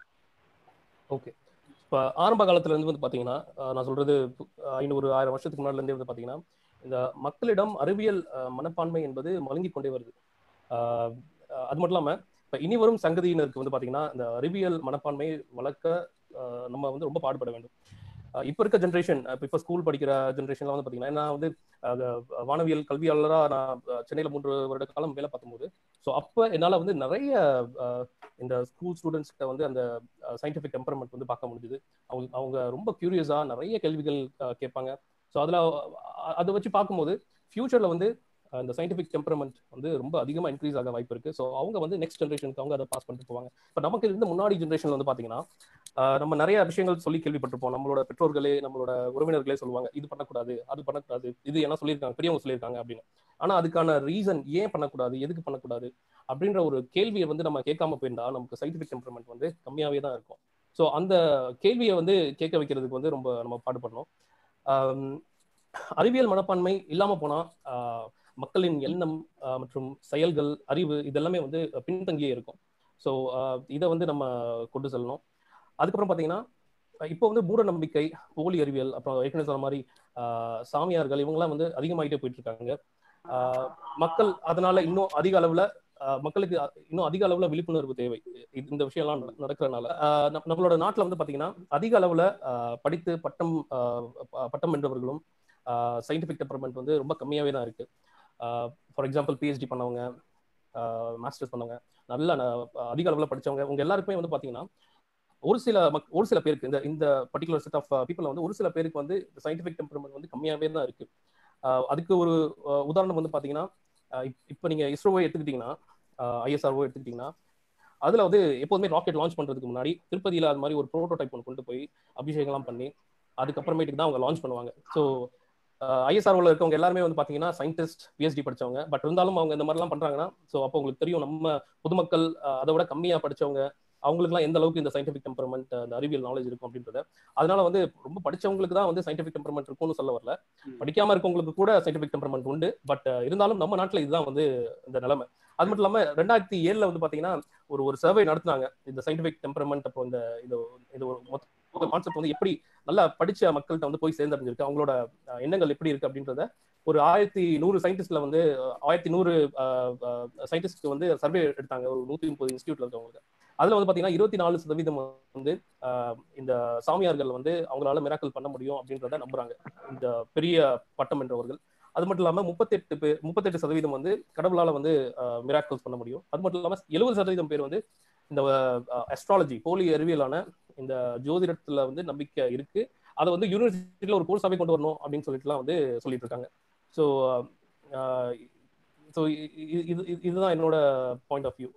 ஓகே இப்போ ஆரம்ப காலத்துல இருந்து வந்து பாத்தீங்கன்னா அஹ் நான் சொல்றது அஹ் ஐநூறு ஆயிரம் வருஷத்துக்கு முன்னாடில இருந்தே வந்து பாத்தீங்கன்னா இந்த மக்களிடம் அறிவியல் அஹ், மனப்பான்மை என்பது மழுங்கி கொண்டே வருது அஹ், அஹ், அது மட்டும் இல்லாம இப்ப இனி வரும் சங்கதியினருக்கு வந்து பாத்தீங்கன்னா இந்த அறிவியல் மனப்பான்மை வளர்க்க அஹ், நம்ம வந்து ரொம்ப பாடுபட வேண்டும் அஹ், இப்ப இருக்க ஜென்ரேஷன் இப்ப ஸ்கூல் படிக்கிற ஜென்ரேஷன்லாம் வந்து பாத்தீங்கன்னா நான் வந்து அஹ், வானவியல் கல்வியாளரா நான் அஹ், சென்னையில மூன்று வருட காலம் வேலை பார்க்கும்போது ஸோ அப்ப என்னால வந்து நிறைய அஹ், இந்த ஸ்கூல் ஸ்டூடெண்ட்ஸ் கிட்ட வந்து அந்த சயின்டிஃபிக் டெம்பரமெண்ட் வந்து பார்க்க முடிஞ்சுது அவங்க அவங்க ரொம்ப கியூரியஸா நிறைய கேள்விகள் அஹ், கேட்பாங்க ஸோ அதுல அ- அதை வச்சு பார்க்கும்போது ஃபியூச்சர்ல வந்து அஹ், இந்த சயின்டிஃபிக் டெம்பரமெண்ட் வந்து ரொம்ப அதிகமா இன்க்ரீஸ் ஆக வாய்ப்பு இருக்கு ஸோ அவங்க வந்து நெக்ஸ்ட் ஜென்ரேஷனுக்கு அவங்க அதை பாஸ் பண்ணிட்டு போவாங்க இப்போ நமக்கு இருந்த முன்னாடி ஜென்ரேஷன்ல வந்து பாத்தீங்கன்னா அஹ், நம்ம நிறைய விஷயங்கள் சொல்லி கேள்விப்பட்டிருப்போம் நம்மளோட பெற்றோர்களே நம்மளோட உறவினர்களே சொல்லுவாங்க இது பண்ணக்கூடாது அது பண்ணக்கூடாது இது என்ன சொல்லியிருக்காங்க பெரியவங்க சொல்லியிருக்காங்க அப்படின்னு ஆனா அதுக்கான ரீசன் ஏன் பண்ணக்கூடாது எதுக்கு பண்ணக்கூடாது அப்படின்ற ஒரு கேள்வியை வந்து நம்ம கேட்காம போயிருந்தா நமக்கு சயின்டிபிக் டெம்பரமெண்ட் வந்து கம்மியாவே தான் இருக்கும் ஸோ அந்த கேள்வியை வந்து கேட்க வைக்கிறதுக்கு வந்து ரொம்ப நம்ம பாடுபடணும் ஆம், அறிவியல் மனப்பான்மை இல்லாம போனா ஆஹ், மக்களின் எண்ணம் ஆஹ், மற்றும் செயல்கள் அறிவு இதெல்லாமே வந்து பின்தங்கியே இருக்கும் ஸோ இதை வந்து நம்ம கொண்டு செல்லணும் அதுக்கப்புறம் பார்த்தீங்கன்னா இப்போ வந்து மூட நம்பிக்கை போலி அறிவியல் அப்புறம் ஏற்கனவே சொன்ன மாதிரி ஆஹ், சாமியார்கள் இவங்கெல்லாம் வந்து அதிகமாயிட்டே போயிட்டு இருக்காங்க ஆஹ், மக்கள் அதனால இன்னும் அதிக அளவுல ஆஹ், மக்களுக்கு அ- இன்னும் அதிக அளவுல விழிப்புணர்வு தேவை இது- இந்த விஷயம்லாம் நட- நடக்கறனால ஆஹ், நம்ம- நம்மளோட நாட்டுல வந்து பாத்தீங்கன்னா அதிக அளவுல ஆஹ், படித்து பட்டம் ஆஹ், ப- பட்டம் வென்றவர்களும் சயின்டிபிக் டெம்பரமெண்ட் வந்து ரொம்ப கம்மியாவே தான் இருக்கு ஃபார் எக்ஸாம்பிள் பிஹெச்டி பண்ணவங்க மாஸ்டர்ஸ் பண்ணவங்க நல்ல ந- அதிக அளவுல படிச்சவங்க உங்க எல்லாருக்குமே வந்து பாத்தீங்கன்னா ஒரு சில மக் ஒரு சில பேருக்கு இந்த இந்த பர்டிகுலர் செட் ஆஃப் பீப்புள் வந்து ஒரு சில பேருக்கு வந்து சயின்டிபிக் டெம்பரமெண்ட் வந்து கம்மியாவே தான் இருக்கு ஆஹ் அதுக்கு ஒரு ஆஹ் உதாரணம் வந்து பாத்தீங்கன்னா ஆஹ் இப்- இப்ப நீங்க இஸ்ரோவை எடுத்துக்கிட்டீங்கன்னா ஐஎஸ்ஆர்ஓ எடுத்துக்கிட்டீங்கன்னா அதுல வந்து எப்போதுமே ராக்கெட் லான்ச் பண்றதுக்கு முன்னாடி திருப்பதியில அது மாதிரி ஒரு ப்ரோட்டோடைப் ஒன்று கொண்டு போய் அபிஷேகம்லாம் பண்ணி அதுக்கப்புறமேட்டுக்கு தான் அவங்க லான்ச் பண்ணுவாங்க ஸோ ஐஎஸ்ஆர்ஓல இருக்கவங்க எல்லாருமே வந்து பாத்தீங்கன்னா சயின்டிஸ்ட் பிஎஸ்டி படிச்சவங்க பட் இருந்தாலும் அவங்க இந்த மாதிரிலாம் பண்றாங்கன்னா ஸோ அப்போ உங்களுக்கு தெரியும் நம்ம பொதுமக்கள் ஆஹ் அதை விட கம்மியா படிச்சவங்க அவங்களுக்குலாம் எந்த அளவுக்கு இந்த சயின்டிபிக் டெம்பரமெண்ட் அந்த அறிவியல் நாலேஜ் இருக்கும் அப்படின்றத அதனால வந்து ரொம்ப படிச்சவங்களுக்கு தான் வந்து சயின்டிபிக் டெம்பரமெண்ட் இருக்கும்னு சொல்ல வரல படிக்காம இருக்கவங்களுக்கு கூட சயின்டிபிக் டெம்பரமெண்ட் உண்டு பட் இருந்தாலும் நம்ம நாட்டுல இதுதான் வந்து இந்த நிலைமை அது மட்டும் இல்லாம ரெண்டாயிரத்தி ஏழுல வந்து பாத்தீங்கன்னா ஒரு ஒரு சர்வே நடத்துனாங்க இந்த சயின்டிபிக் டெம்பரமெண்ட் அப்புறம் இந்த இது இது ஒரு மொத்த கான்செப்ட் வந்து எப்படி நல்லா படிச்ச மக்கள்கிட்ட வந்து போய் சேர்ந்தடைஞ்சிருக்கு அவங்களோட அஹ், எண்ணங்கள் எப்படி இருக்கு அப்படின்றத ஒரு ஆயிரத்தி நூறு சயின்டிஸ்ட்ல வந்து அஹ், ஆயிரத்தி நூறு சயின்டிஸ்ட்க்கு வந்து சர்வே எடுத்தாங்க ஒரு நூத்தி முப்பது இன்ஸ்டியூட்ல இருக்கவங்களுக்கு அதுல வந்து பாத்தீங்கன்னா இருபத்தி நாலு சதவீதம் வந்து ஆஹ், இந்த சாமியார்கள் வந்து அவங்களால மிராக்கல் பண்ண முடியும் அப்படின்றத நம்புறாங்க இந்த பெரிய பட்டம் என்றவர்கள் அது மட்டும் இல்லாம முப்பத்தெட்டு பேர் முப்பத்தெட்டு சதவீதம் வந்து கடவுளால வந்து மிராக்கல்ஸ் பண்ண முடியும் அது மட்டும் இல்லாம எழுபது சதவீதம் பேர் வந்து இந்த அஸ்ட்ராலஜி போலி அறிவியலான இந்த ஜோதிடத்துல வந்து நம்பிக்கை இருக்கு அதை வந்து யூனிவர்சிட்டியில ஒரு கோர்ஸாவே கொண்டு வரணும் அப்படின்னு சொல்லிட்டுலாம் வந்து சொல்லிட்டு இருக்காங்க ஸோ ஸோ இது இது- இதுதான் என்னோட point of view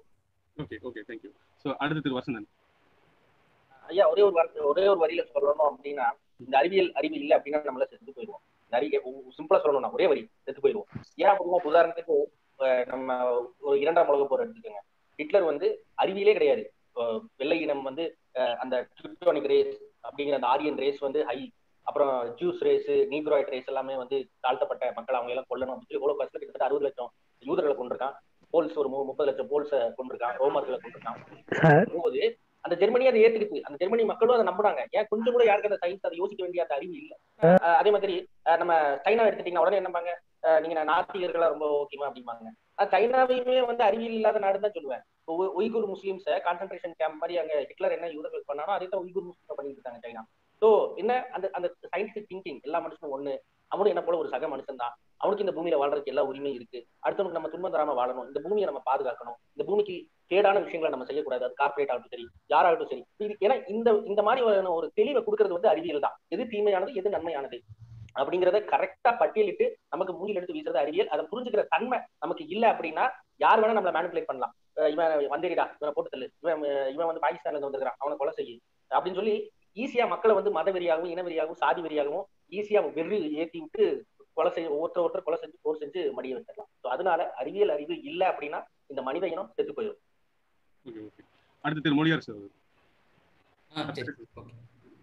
okay okay thank you so அடுத்து திரு வசந்தன் ஐயா ஒரே ஒரு வார்த்தை ஒரே ஒரு வரியில சொல்லணும் அப்படின்னா இந்த அறிவியல் அறிவு இல்லை அப்படின்னா நம்மள செத்து போயிடுவோம் நிறைய சிம்பிளா சொல்லணும்னா ஒரே வரி செத்து போயிடுவோம் ஏன் அப்படின்னா உதாரணத்துக்கு அஹ் நம்ம ஒரு இரண்டாம் உலக போர் எடுத்துக்கோங்க ஹிட்லர் வந்து அறிவியலே கிடையாது அஹ் வெள்ளை இனம் வந்து அஹ் அந்த டியூட்டோனிக் ரேஸ் அப்படிங்கிற அந்த ஆரியன் ரேஸ் வந்து ஹை அப்புறம் ஜூஸ் ரேஸ் நீக்ராய்ட் ரேஸ் எல்லாமே வந்து தாழ்த்தப்பட்ட மக்கள் அவங்க எல்லாம் கொல்லணும் அப்படின்னு சொல்லி எவ்வளவு கஷ்டம் கிட்டத்தட்ட அறுபது லட்சம் யூதர்களை கொண்டிருக்கான் போல்ஸ் ஒரு மு- முப்பது லட்சம் போல்ஸை கொண்டிருக்கான் ரோமர்களை கொண்டிருக்கான் போது அந்த ஜெர்மனி அதை ஏத்துக்கிச்சு அந்த ஜெர்மனி மக்களும் அதை நம்புறாங்க ஏன் கொஞ்சம் கூட யாருக்கு அந்த சயின்ஸ் அதை யோசிக்க வேண்டிய அந்த அறிவு இல்ல அஹ் அதே மாதிரி அஹ் நம்ம சைனா எடுத்துட்டீங்கன்னா உடனே என்னப்பாங்க அஹ் நீங்க நாத்திகர்களா ரொம்ப ஓகேமா அப்படிம்பாங்க அது சைனாவையுமே வந்து அறிவியல் இல்லாத நாடுன்னு தான் சொல்லுவேன் இப்போ உ- உய்குர் முஸ்லீம்ஸை கான்சென்ட்ரேஷன் கேம்ப் மாதிரி அங்க ஹிட்லர் என்ன யூதர்கள் பண்ணானோ அதே தான் உய்குர் முஸ்லீம் பண்ணிட்டு இருக்காங்க சைனா ஸோ என்ன அந்த அந்த சயின்டிபிக் திங்கிங் எல்லா மனுஷனும் ஒண்ணு அவனும் என்ன போல ஒரு சக மனுஷன் தான் அவனுக்கு இந்த பூமியில வாழ்றதுக்கு எல்லா உரிமையும் இருக்கு அடுத்தவனுக்கு நம்ம துன்பம் தராம வாழணும் இந்த பூமியை நம்ம பாதுகாக்கணும் இந்த பூமிக்கு கேடான விஷயங்களை நம்ம செய்யக்கூடாது அது கார்பரேட் ஆகட்டும் சரி யாராகட்டும் சரி இது ஏன்னா இந்த இந்த மாதிரி ஒரு- ஒரு தெளிவை கொடுக்கறது வந்து அறிவியல் தான் எது தீமையானது எது நன்மையானது அப்படிங்கறத கரெக்டா பட்டியலிட்டு நமக்கு மூஞ்சில் எடுத்து வீசுறது அறிவியல் அதை புரிஞ்சுக்கிற தன்மை நமக்கு இல்ல அப்படின்னா யார் வேணா நம்மள மேனிபுலேட் பண்ணலாம் அஹ் இவன் வந்தேரிடா இவனை போட்டு தள்ளு இவன் அஹ் இவன் வந்து பாகிஸ்தான்ல இருந்து வந்திருக்கான் அவனை கொலை செய்யு அப்படின்னு சொல்லி ஈஸியா மக்களை வந்து மத வெறியாகவும் இன வெறியாகவும் சாதி வெறியாகவும் ஈஸியா வெறி ஏத்தி விட்டு கொலை செய்ய ஒருத்தர் ஒருத்தர் கொலை செஞ்சு போர் செஞ்சு மடிய வச்சிடலாம் ஸோ அதனால அறிவியல் அறிவு இல்ல அப்படின்னா இந்த மனித இனம் செத்து போயிடும் ஓகே ஓகே அடுத்து திரு மொழியரசு அவர்கள். ஆ சரி ஓகே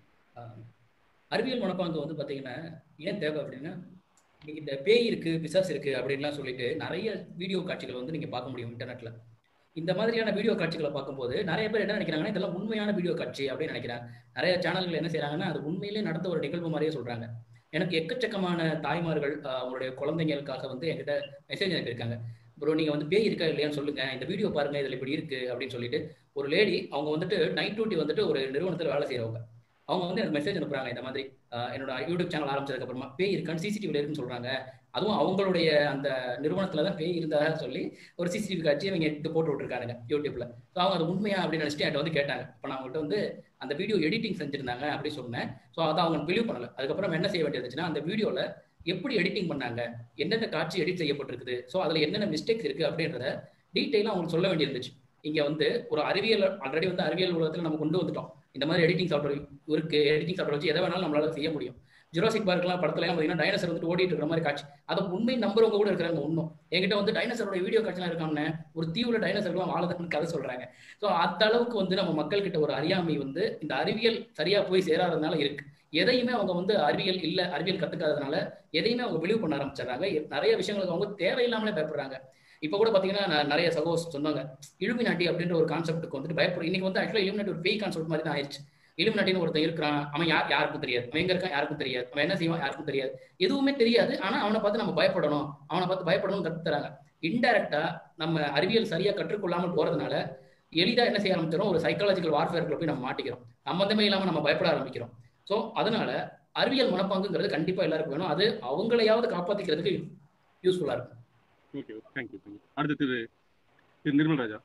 அறிவியல் மனப்பாங்கு வந்து பார்த்தீங்கன்னா ஏன் தேவை அப்படின்னா நீங்க இந்த பேய் இருக்கு பிசாஸ் இருக்கு அப்படின்லாம் சொல்லிட்டு நிறைய வீடியோ காட்சிகள் வந்து நீங்க பார்க்க முடியும் இன்டர்நெட்ல இந்த மாதிரியான வீடியோ காட்சிகளை பார்க்கும்போது நிறைய பேர் என்ன நினைக்கிறாங்கன்னா இதெல்லாம் உண்மையான வீடியோ காட்சி அப்படின்னு நினைக்கிறாங்க நிறைய சேனல்கள் என்ன செய்றாங்கன்னா அது உண்மையிலேயே நடந்த ஒரு நிகழ்வு மாதிரியே சொல்றாங்க எனக்கு எக்கச்சக்கமான தாய்மார்கள் ஆஹ், அவங்களுடைய குழந்தைங்களுக்காக வந்து என்கிட்ட மெசேஜ் அனுப்பியிருக்காங்க ப்ரோ நீங்க வந்து பேய் இருக்கா இல்லையான்னு சொல்லுங்க இந்த வீடியோ பாருங்க இதுல இப்படி இருக்கு அப்படின்னு சொல்லிட்டு ஒரு லேடி அவங்க வந்துட்டு நைட் டியூட்டி வந்துட்டு ஒரு நிறுவனத்துல வேலை செய்யறவங்க அவங்க வந்து எனக்கு மெசேஜ் அனுப்புறாங்க இந்த மாதிரி ஆஹ், என்னோட யூடியூப் சேனல் ஆரம்பிச்சதுக்கு அப்புறமா பேய் இருக்கான்னு சிசிடிவில இருக்குன்னு சொல்றாங்க அதுவும் அவங்களுடைய அந்த நிறுவனத்துல தான் பேய் இருந்ததாக சொல்லி ஒரு சிசிடிவி காட்சி அவங்க எடுத்து போட்டு விட்டுருக்காங்க யூடியூப்ல ஸோ அவங்க அது உண்மையா அப்படின்னு நினைச்சிட்டு என்கிட்ட வந்து கேட்டாங்க இப்போ நான் அவங்கள்ட்ட வந்து அந்த வீடியோ எடிட்டிங் செஞ்சிருந்தாங்க அப்படி சொன்னேன் ஸோ அதை அவங்க பிலீவ் பண்ணல அதுக்கப்புறம் என்ன செய்ய வேண்டியதுச்சுன்னா அந்த வீடியோல எப்படி எடிட்டிங் பண்ணாங்க எந்தெந்த காட்சி எடிட் செய்யப்பட்டிருக்குது ஸோ அதுல என்னென்ன மிஸ்டேக்ஸ் இருக்கு அப்படின்றத டீட்டெயிலாக அவங்களுக்கு சொல்ல வேண்டியிருந்துச்சு இங்க வந்து ஒரு அறிவியல் ஆல்ரெடி வந்து அறிவியல் உலகத்துல நம்ம கொண்டு வந்துட்டோம் இந்த மாதிரி எடிட்டிங் சாஃப்ட்வேர் இருக்கு எடிட்டிங் சாஃப்ட்வேர் வச்சு எதை வேணாலும் நம்மளால செய்ய முடியும் ஜுராசிக் பார்க்லாம் படத்துல எல்லாம் பார்த்தீங்கன்னா டைனோசர் வந்துட்டு ஓடிட்டு இருக்கிற மாதிரி காட்சி அதை உண்மை நம்புறவங்க கூட இருக்கிறாங்க இன்னும் என்கிட்ட வந்து டைனோசரோட வீடியோ காட்சிலாம் இருக்காம ஒரு தீவுல டைனோசர்லாம் வாழதுன்னு கதை சொல்றாங்க ஸோ அந்த அளவுக்கு வந்து நம்ம மக்கள் கிட்ட ஒரு அறியாமை வந்து இந்த அறிவியல் சரியா போய் சேராததுனால இருக்கு எதையுமே அவங்க வந்து அறிவியல் இல்ல அறிவியல் கத்துக்காததுனால எதையுமே அவங்க பிலீவ் பண்ண ஆரம்பிச்சிடுறாங்க நிறைய விஷயங்களுக்கு அவங்க தேவையில்லாமலே பயப்படுறாங்க இப்ப கூட பாத்தீங்கன்னா நான் நிறைய சகோஸ் சொன்னாங்க இலுமினாட்டி அப்படின்ற ஒரு கான்செப்ட்டுக்கு வந்துட்டு பயப்படும் இன்னைக்கு வந்து ஆக்சுவலா இலுமினாட்டி ஒரு பேய் கான்செப்ட் மாதிரி தான் ஆயிடுச்சு இலுமினாட்டின்னு ஒருத்தன் இருக்கிறான் அவன் யார் யாருக்கும் தெரியாது அவன் எங்க இருக்கான் யாருக்கும் தெரியாது அவன் என்ன செய்வான் யாருக்கும் தெரியாது எதுவுமே தெரியாது ஆனா அவனை பார்த்து நம்ம பயப்படணும் அவனை பார்த்து பயப்படணும் கத்து தராங்க இன்டைரக்டா நம்ம அறிவியல் சரியா கற்றுக்கொள்ளாமல் போறதுனால எளிதா என்ன செய்ய ஆரம்பிச்சிடும் ஒரு சைக்காலஜிக்கல் வார்ஃபேர்க்குள்ள போய் நம்ம மாட்டிக்கிறோம் சம்பந்தமே இல்லாம நம்ம பயப்பட ஆரம்பிக்கிறோம் ஸோ அதனால அறிவியல் மனப்பாங்குங்கிறது கண்டிப்பா எல்லாருக்கும் வேணும் அது அவங்களையாவது காப்பாத்திக்கிறதுக்கு யூஸ்ஃபுல்லா இருக்கும் ஓகே தேங்க்யூ தேங்க்யூ அடுத்து திரு திரு நிர்மல் ராஜா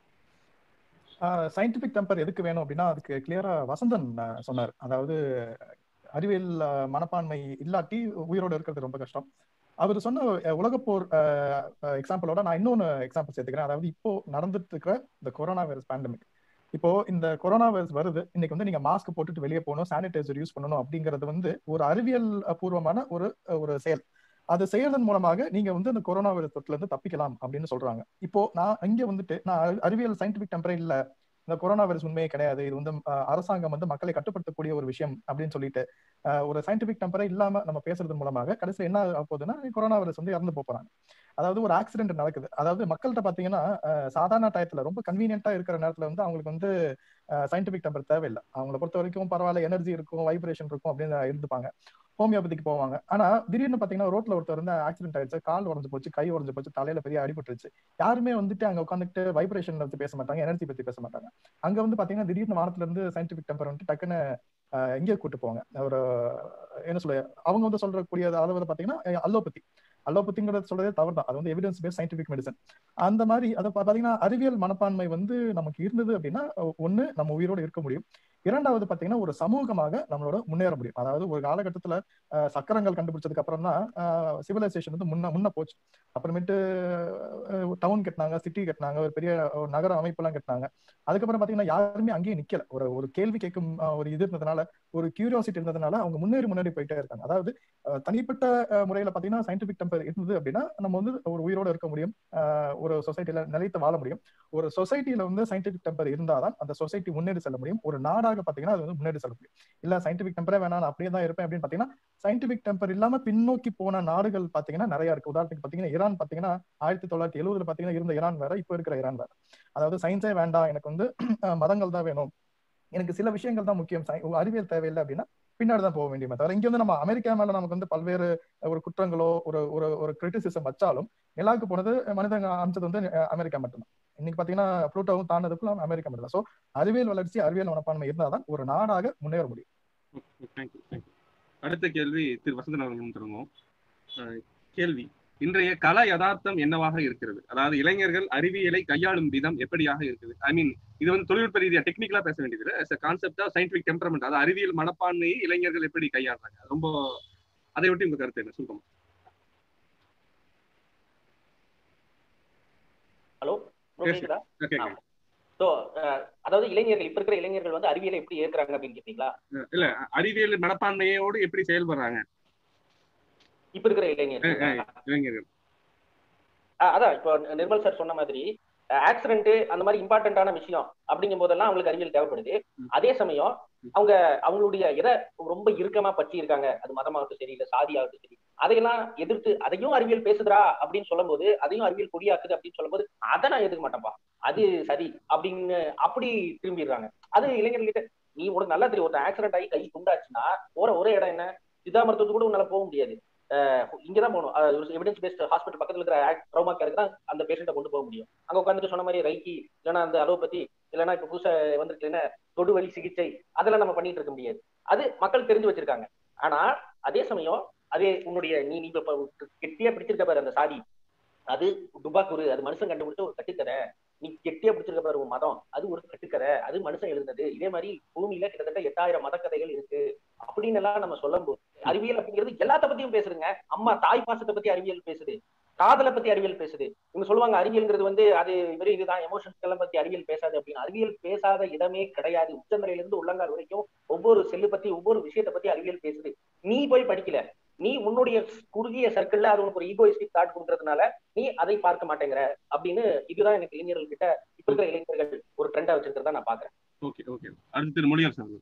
சயின்டிபிக் டெம்பர் எதுக்கு வேணும் அப்படின்னா அதுக்கு கிளியரா வசந்தன் அஹ், சொன்னார் அதாவது அறிவியல் அஹ், மனப்பான்மை இல்லாட்டி உயிரோட இருக்கிறது ரொம்ப கஷ்டம் அவர் சொன்ன அஹ், உலகப்போர் எக்ஸாம்பிளோட நான் இன்னொன்னு எக்ஸாம்பிள் சேர்த்துக்கிறேன் அதாவது இப்போ நடந்துட்டு இருக்கிற இந்த கொரோனா வைரஸ் பேண்டமிக் இப்போ இந்த கொரோனா வைரஸ் வருது இன்னைக்கு வந்து நீங்க மாஸ்க் போட்டுட்டு வெளியே போகணும் சானிடைசர் யூஸ் பண்ணணும் அப்படிங்கிறது வந்து ஒரு அறிவியல் பூர்வமான ஒரு ஒரு செயல் அது செய்யறதன் மூலமாக நீங்க வந்து அந்த கொரோனா வைரஸ் தொற்றுல இருந்து தப்பிக்கலாம் அப்படின்னு சொல்றாங்க இப்போ நான் இங்க வந்துட்டு நான் அறி- அறிவியல் சயின்டிபிக் டெம்பரே இல்ல இந்த கொரோனா வைரஸ் உண்மையே கிடையாது இது வந்து அஹ், அரசாங்கம் வந்து மக்களை கட்டுப்படுத்தக்கூடிய ஒரு விஷயம் அப்படின்னு சொல்லிட்டு அஹ், ஒரு சயின்டிபிக் டெம்பரே இல்லாம நம்ம பேசுறது மூலமாக கடைசியில் என்ன ஆக போகுதுன்னா கொரோனா வைரஸ் வந்து இறந்து போப் போறாங்க அதாவது ஒரு ஆக்சிடென்ட் நடக்குது அதாவது மக்கள்கிட்ட பாத்தீங்கன்னா அஹ், சாதாரண டயத்துல ரொம்ப கன்வீனியன்ட்டா இருக்கிற நேரத்துல வந்து அவங்களுக்கு வந்து சயின்டிபிக் டெம்பர் தேவையில்லை அவங்கள பொறுத்த வரைக்கும் பரவாயில்ல எனர்ஜி இருக்கும் வைப்ரேஷன் இருக்கும் அப்படின்னு இருந்துப்பாங்க ஹோமியோபதிக்கு போவாங்க ஆனா திடீர்னு பாத்தீங்கன்னா ரோட்ல ஒருத்தர் வந்து ஆக்சிடென்ட் ஆயிடுச்சு கால் உடஞ்சு போச்சு கை உடஞ்சு போச்சு தலையில பெரிய அடிபட்டுருச்சு யாருமே வந்துட்டு அங்க உட்காந்துட்டு வைப்ரேஷன் பத்தி பேச மாட்டாங்க எனர்ஜி பத்தி பேச மாட்டாங்க அங்க வந்து பாத்தீங்கன்னா திடீர்னு வானத்துல இருந்து சயின்டிபிக் டெம்பர் வந்துட்டு டக்குன்னு அஹ், இங்கே கூட்டு போவாங்க ஒரு என்ன சொல்ல அவங்க வந்து சொல்றக்கூடிய அளவுல பாத்தீங்கன்னா அலோபதி அலோபதிங்கிறது சொல்றதே தவறு தான் அது வந்து எவிடன்ஸ் பேஸ் சயின்டிபிக் மெடிசன் அந்த மாதிரி அதை பா- பாத்தீங்கன்னா அறிவியல் மனப்பான்மை வந்து நமக்கு இருந்தது அப்படின்னா ஒண்ணு நம்ம உயிரோட இருக்க முடியும் இரண்டாவது பாத்தீங்கன்னா ஒரு சமூகமாக நம்மளோட முன்னேற முடியும் அதாவது ஒரு காலகட்டத்துல அஹ், சக்கரங்கள் கண்டுபிடிச்சதுக்கு அப்புறம் தான் சிவிலைசேஷன் வந்து முன்ன முன்ன போச்சு அப்புறமேட்டு டவுன் கட்டினாங்க சிட்டி கட்டினாங்க ஒரு பெரிய ஒரு நகர அமைப்பெல்லாம் கட்டினாங்க அதுக்கப்புறம் பாத்தீங்கன்னா யாருமே அங்கேயே நிக்கல ஒரு ஒரு கேள்வி கேட்கும் அஹ், ஒரு இது இருந்ததுனால ஒரு கியூரியாசிட்டி இருந்ததுனால அவங்க முன்னேறி முன்னேறி போயிட்டே இருக்காங்க அதாவது அஹ், தனிப்பட்ட அஹ், முறையில பாத்தீங்கன்னா சயின்டிபிக் டெம்பர் இருந்தது அப்படின்னா நம்ம வந்து ஒரு உயிரோட இருக்க முடியும் அஹ், ஒரு சொசைட்டில நிலைத்து வாழ முடியும் ஒரு சொசைட்டில வந்து சயின்டிபிக் டெம்பர் இருந்தாதான் அந்த சொசைட்டி முன்னேறி செல்ல முடியும் ஒரு நாடாக பாத்தீங்கன்னா அது வந்து முன்னேறி செல்ல முடியும் இல்ல சயின்டிபிக் டெம்பரே வேணாம் நான் அப்படியே தான் இருப்பேன் அப்படின்னு பாத்தீங்கன்னா சயின்டிபிக் டெம்பர் இல்லாம பின்னோக்கி போன நாடுகள் பாத்தீங்கன்னா நிறைய இருக்கு உதாரணத்துக்கு பாத்தீங்கன்னா ஈரான் பாத்தீங்கன்னா ஆயிரத்தி தொள்ளாயிரத்தி எழுபதுல பாத்தீங்கன்னா இருந்த ஈரான் வேற இப்ப இருக்கிற ஈரான் வேற அதாவது சயின்ஸே வேண்டாம் எனக்கு வந்து அஹ், மதங்கள் தான் வேணும் எனக்கு சில விஷயங்கள் தான் முக்கியம் sci- அறிவியல் தேவையில்லை அப்படின்னா பின்னாடி தான் போக வேண்டியமே தவிர இங்க வந்து நம்ம அமெரிக்கா மேல நமக்கு வந்து பல்வேறு ஒரு குற்றங்களோ ஒரு ஒரு ஒரு கிரிட்டிசிசம் வச்சாலும் நிலாவுக்கு போனது மனிதங்க அமைச்சது வந்து அஹ், அமெரிக்கா மட்டும்தான் இன்னைக்கு பாத்தீங்கன்னா புளூட்டோவும் தாண்டதுக்குள்ள அமெரிக்கா மட்டும் தான் சோ அறிவியல் வளர்ச்சி அறிவியல் மனப்பான்மை இருந்தாதான் ஒரு நாடாக முன்னேற முடியும் தேங்க்யூ தேங்க்யூ அடுத்த கேள்வி திரு வசந்தன் அவர்களும் தொடங்குவோம் அஹ், கேள்வி இன்றைய கல யதார்த்தம் என்னவாக இருக்கிறது அதாவது இளைஞர்கள் அறிவியலை கையாளும் விதம் எப்படியாக இருக்குது ஐ மீன் இது வந்து தொழில்நுட்ப ரீதியா டெக்னிக்கலா பேச வேண்டியது கான்செப்ட் ஆஃப் சயின்டிபிக் டெம்பரமெண்ட் அதாவது அறிவியல் மனப்பான்மையை இளைஞர்கள் எப்படி கையாளுறாங்க அது ரொம்ப அதை ஒட்டி உங்க கருத்து என்ன சுருக்கமா ஹலோ Yes, கேக்குதா Okay, ஆ. ஸோ அதாவது இளைஞர்கள் இப்ப இருக்கிற இளைஞர்கள் வந்து அறிவியலை எப்படி ஏற்கிறாங்க அப்படின்னு கேட்டீங்களா இல்ல அறிவியல் மனப்பான்மையோடு எப்படி செயல்படுறாங்க இப்ப இருக்கிற இளைஞர்கள் இளைஞர்கள் ஆ, அதான் இப்போ நிர்மல் சார் சொன்ன மாதிரி ஆக்சிடென்ட் அந்த மாதிரி இம்பார்ட்டன்டான விஷயம் அப்படிங்கும் போதெல்லாம் அவங்களுக்கு அறிவியல் தேவைப்படுது ம். அதே சமயம் அவங்க அவங்களுடைய எதை ரொம்ப இறுக்கமா பற்றி இருக்காங்க அது மதமாகட்டும் சரி இல்ல சாதியாகட்டும் சரி அதையெல்லாம் எதிர்த்து அதையும் அறிவியல் பேசுதுடா அப்படின்னு சொல்லும்போது அதையும் அறிவியல் பொடியாக்குது அப்படின்னு சொல்லும்போது அதை நான் எதுக்க மாட்டேன்ப்பா அது சரி அப்படின்னு அப்படி திரும்பிடுறாங்க அது இளைஞர்கிட்ட நீ உனக்கு நல்லா தெரியும் ஒருத்தன் ஆக்சிடென்ட் ஆகி கை துண்டாச்சுன்னா போற ஒரே இடம் என்ன சித்தா மருத்துவத்துக்கு கூட உன்னால போக முடியாது அஹ் இங்கதான் போகணும் எவிடன்ஸ் பேஸ்ட் ஹாஸ்பிட்டல் பக்கத்துல இருக்கிற ட்ரௌமா கேருக்கு தான் அந்த பேஷண்ட்டை கொண்டு போக முடியும் அங்க உட்காந்துட்டு சொன்ன மாதிரி ரைக்கி இல்லைன்னா அந்த அலோபதி இல்லைன்னா இப்ப புதுசா வந்திருக்கு என்ன தொடு வலி சிகிச்சை அதெல்லாம் நம்ம பண்ணிட்டு இருக்க முடியாது அது மக்கள் தெரிஞ்சு வச்சிருக்காங்க ஆனா அதே சமயம் அதே உன்னுடைய நீ நீ இப்ப கெட்டியா பிடிச்சிருக்க பாரு அந்த சாதி அது டுபாக்குரு அது மனுஷன் கண்டுபிடிச்ச ஒரு கட்டுக்கதை நீ கெட்டியா பிடிச்சிருக்க பாரு உன் மதம் அது ஒரு கட்டுக்கதை அது மனுஷன் எழுதுனது இதே மாதிரி பூமியில கிட்டத்தட்ட எட்டாயிரம் மத கதைகள் இருக்கு அப்படின்னு எல்லாம் நம்ம சொல்லும்போது அறிவியல் அப்படிங்கிறது எல்லாத்த பத்தியும் பேசுதுங்க அம்மா தாய் பாசத்தை பத்தி அறிவியல் பேசுது காதலை பத்தி அறிவியல் பேசுது இவங்க சொல்லுவாங்க அறிவியல்ங்கிறது வந்து அது வெறும் இதுதான் எமோஷன்ஸ் எல்லாம் பத்தி அறிவியல் பேசாது அப்படின்னு அறிவியல் பேசாத இடமே கிடையாது உச்சந்தலையில இருந்து உள்ளங்கால் வரைக்கும் ஒவ்வொரு செல்லு பத்தி ஒவ்வொரு விஷயத்தை பத்தி அறிவியல் பேசுது நீ போய் படிக்கல நீ உன்னுடைய குறுகிய சர்க்கிள்ல அது உனக்கு ஒரு ஈகோயிஸ்டிக் தாட் கொடுக்கறதுனால நீ அதை பார்க்க மாட்டேங்கிற அப்படின்னு இதுதான் எனக்கு இளைஞர்கள் கிட்ட இப்ப இருக்கிற இளைஞர்கள் ஒரு ட்ரெண்டா வச்சிருக்கிறதா நான் பாக்குறேன் ஓகே ஓகே அடுத்து திரு மொழியார் சார்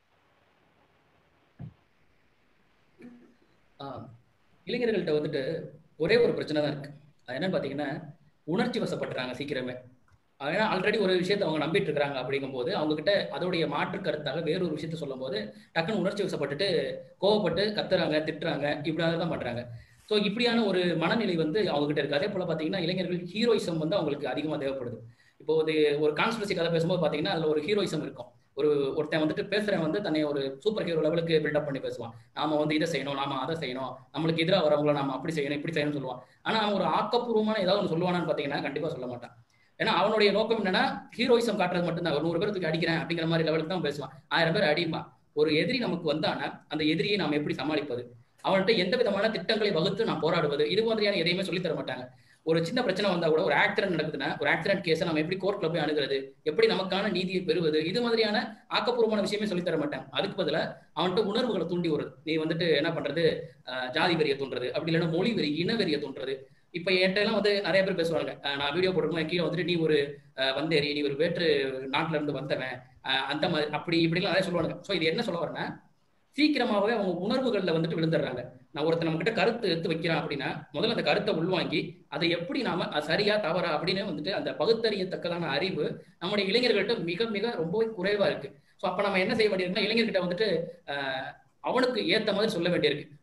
ஆஹ் இளைஞர்கள்ட்ட வந்துட்டு ஒரே ஒரு பிரச்சனை தான் இருக்கு அது என்னன்னு பாத்தீங்கன்னா உணர்ச்சி வசப்படுறாங்க சீக்கிரமே ஏன்னா ஆல்ரெடி ஒரு விஷயத்தை அவங்க நம்பிட்டு இருக்காங்க அப்படிங்கும்போது அவங்க கிட்ட அதோடைய மாற்று கருத்தாக வேறொரு விஷயத்த சொல்லும் போது டக்குன்னு உணர்ச்சி வசப்பட்டுட்டு கோவப்பட்டு கத்துறாங்க திட்டுறாங்க இப்படி தான் பண்றாங்க ஸோ இப்படியான ஒரு மனநிலை வந்து அவங்க கிட்ட இருக்கு அதே போல பாத்தீங்கன்னா இளைஞர்கள் ஹீரோயிசம் வந்து அவங்களுக்கு அதிகமா தேவைப்படுது இப்போ ஒரு ஒரு கான்ஸ்பிரசி கதை பேசும்போது பாத்தீங்கன்னா அதுல ஒரு ஹீரோயிசம் இருக்கும் ஒரு ஒருத்தன் வந்துட்டு பேசுறவன் வந்து தன்னை ஒரு சூப்பர் ஹீரோ லெவலுக்கு பில்டப் பண்ணி பேசுவான் நாம வந்து இதை செய்யணும் நாம அதை செய்யணும் நம்மளுக்கு எதிராக வரவங்கள நாம அப்படி செய்யணும் இப்படி செய்யணும்னு சொல்லுவான் ஆனா அவன் ஒரு ஆக்கப்பூர்வமான ஏதாவது ஒன்று சொல்லுவானான்னு பாத்தீங்கன்னா கண்டிப்பா சொல்ல மாட்டான் ஏன்னா அவனுடைய நோக்கம் என்னன்னா ஹீரோயிசம் காட்டுறது மட்டும்தான் ஒரு நூறு பேருக்கு அடிக்கிறேன் அப்படிங்கிற மாதிரி லெவலுக்கு தான் பேசுவான் ஆயிரம் பேர் அடிமா ஒரு எதிரி நமக்கு வந்தானா அந்த எதிரியை நாம் எப்படி சமாளிப்பது அவன்கிட்ட எந்த விதமான திட்டங்களை வகுத்து நான் போராடுவது இது மாதிரியான எதையுமே சொல்லித் தர மாட்டாங்க ஒரு சின்ன பிரச்சனை வந்தா கூட ஒரு ஆக்சிடென்ட் நடக்குதுன்னா ஒரு ஆக்சிடென்ட் கேஸை நம்ம எப்படி கோர்ட்ல போய் அணுகிறது எப்படி நமக்கான நீதியை பெறுவது இது மாதிரியான ஆக்கப்பூர்வமான விஷயமே சொல்லித் தர மாட்டாங்க அதுக்கு பதிலாக அவன்கிட்ட உணர்வுகளை தூண்டி வருது நீ வந்துட்டு என்ன பண்றது அஹ் ஜாதி வெறியை தூண்டுறது அப்படி இல்லைன்னா மொழி வெறி இன வெறியை தூண்டுறது இப்ப என்கிட்ட எல்லாம் வந்து நிறைய பேர் பேசுவாங்க அஹ் நான் வீடியோ போட்டுருக்கோம் கீழே வந்துட்டு நீ ஒரு அஹ் வந்தேரி நீ ஒரு வேற்று நாட்டுல இருந்து வந்தவன் அஹ் அந்த மாதிரி அப்படி இப்படிலாம் நிறைய சொல்லுவாங்க ஸோ இது என்ன சொல்ல வரேன்னா சீக்கிரமாகவே அவங்க உணர்வுகள்ல வந்துட்டு விழுந்துடுறாங்க நான் ஒருத்தர் நம்ம கிட்ட கருத்து எடுத்து வைக்கிறான் அப்படின்னா முதல்ல அந்த கருத்தை உள்வாங்கி அதை எப்படி நாம அது சரியா தவறா அப்படின்னு வந்துட்டு அந்த பகுத்தறியத்தக்கதான அறிவு நம்முடைய இளைஞர்கள்ட்ட மிக மிக ரொம்பவே குறைவா இருக்கு ஸோ அப்ப நம்ம என்ன செய்ய வேண்டியிருக்குன்னா இளைஞர்கிட்ட வந்துட்டு அஹ் அவனுக்கு ஏத்த மாதிரி சொல்ல வேண்டியிருக்கு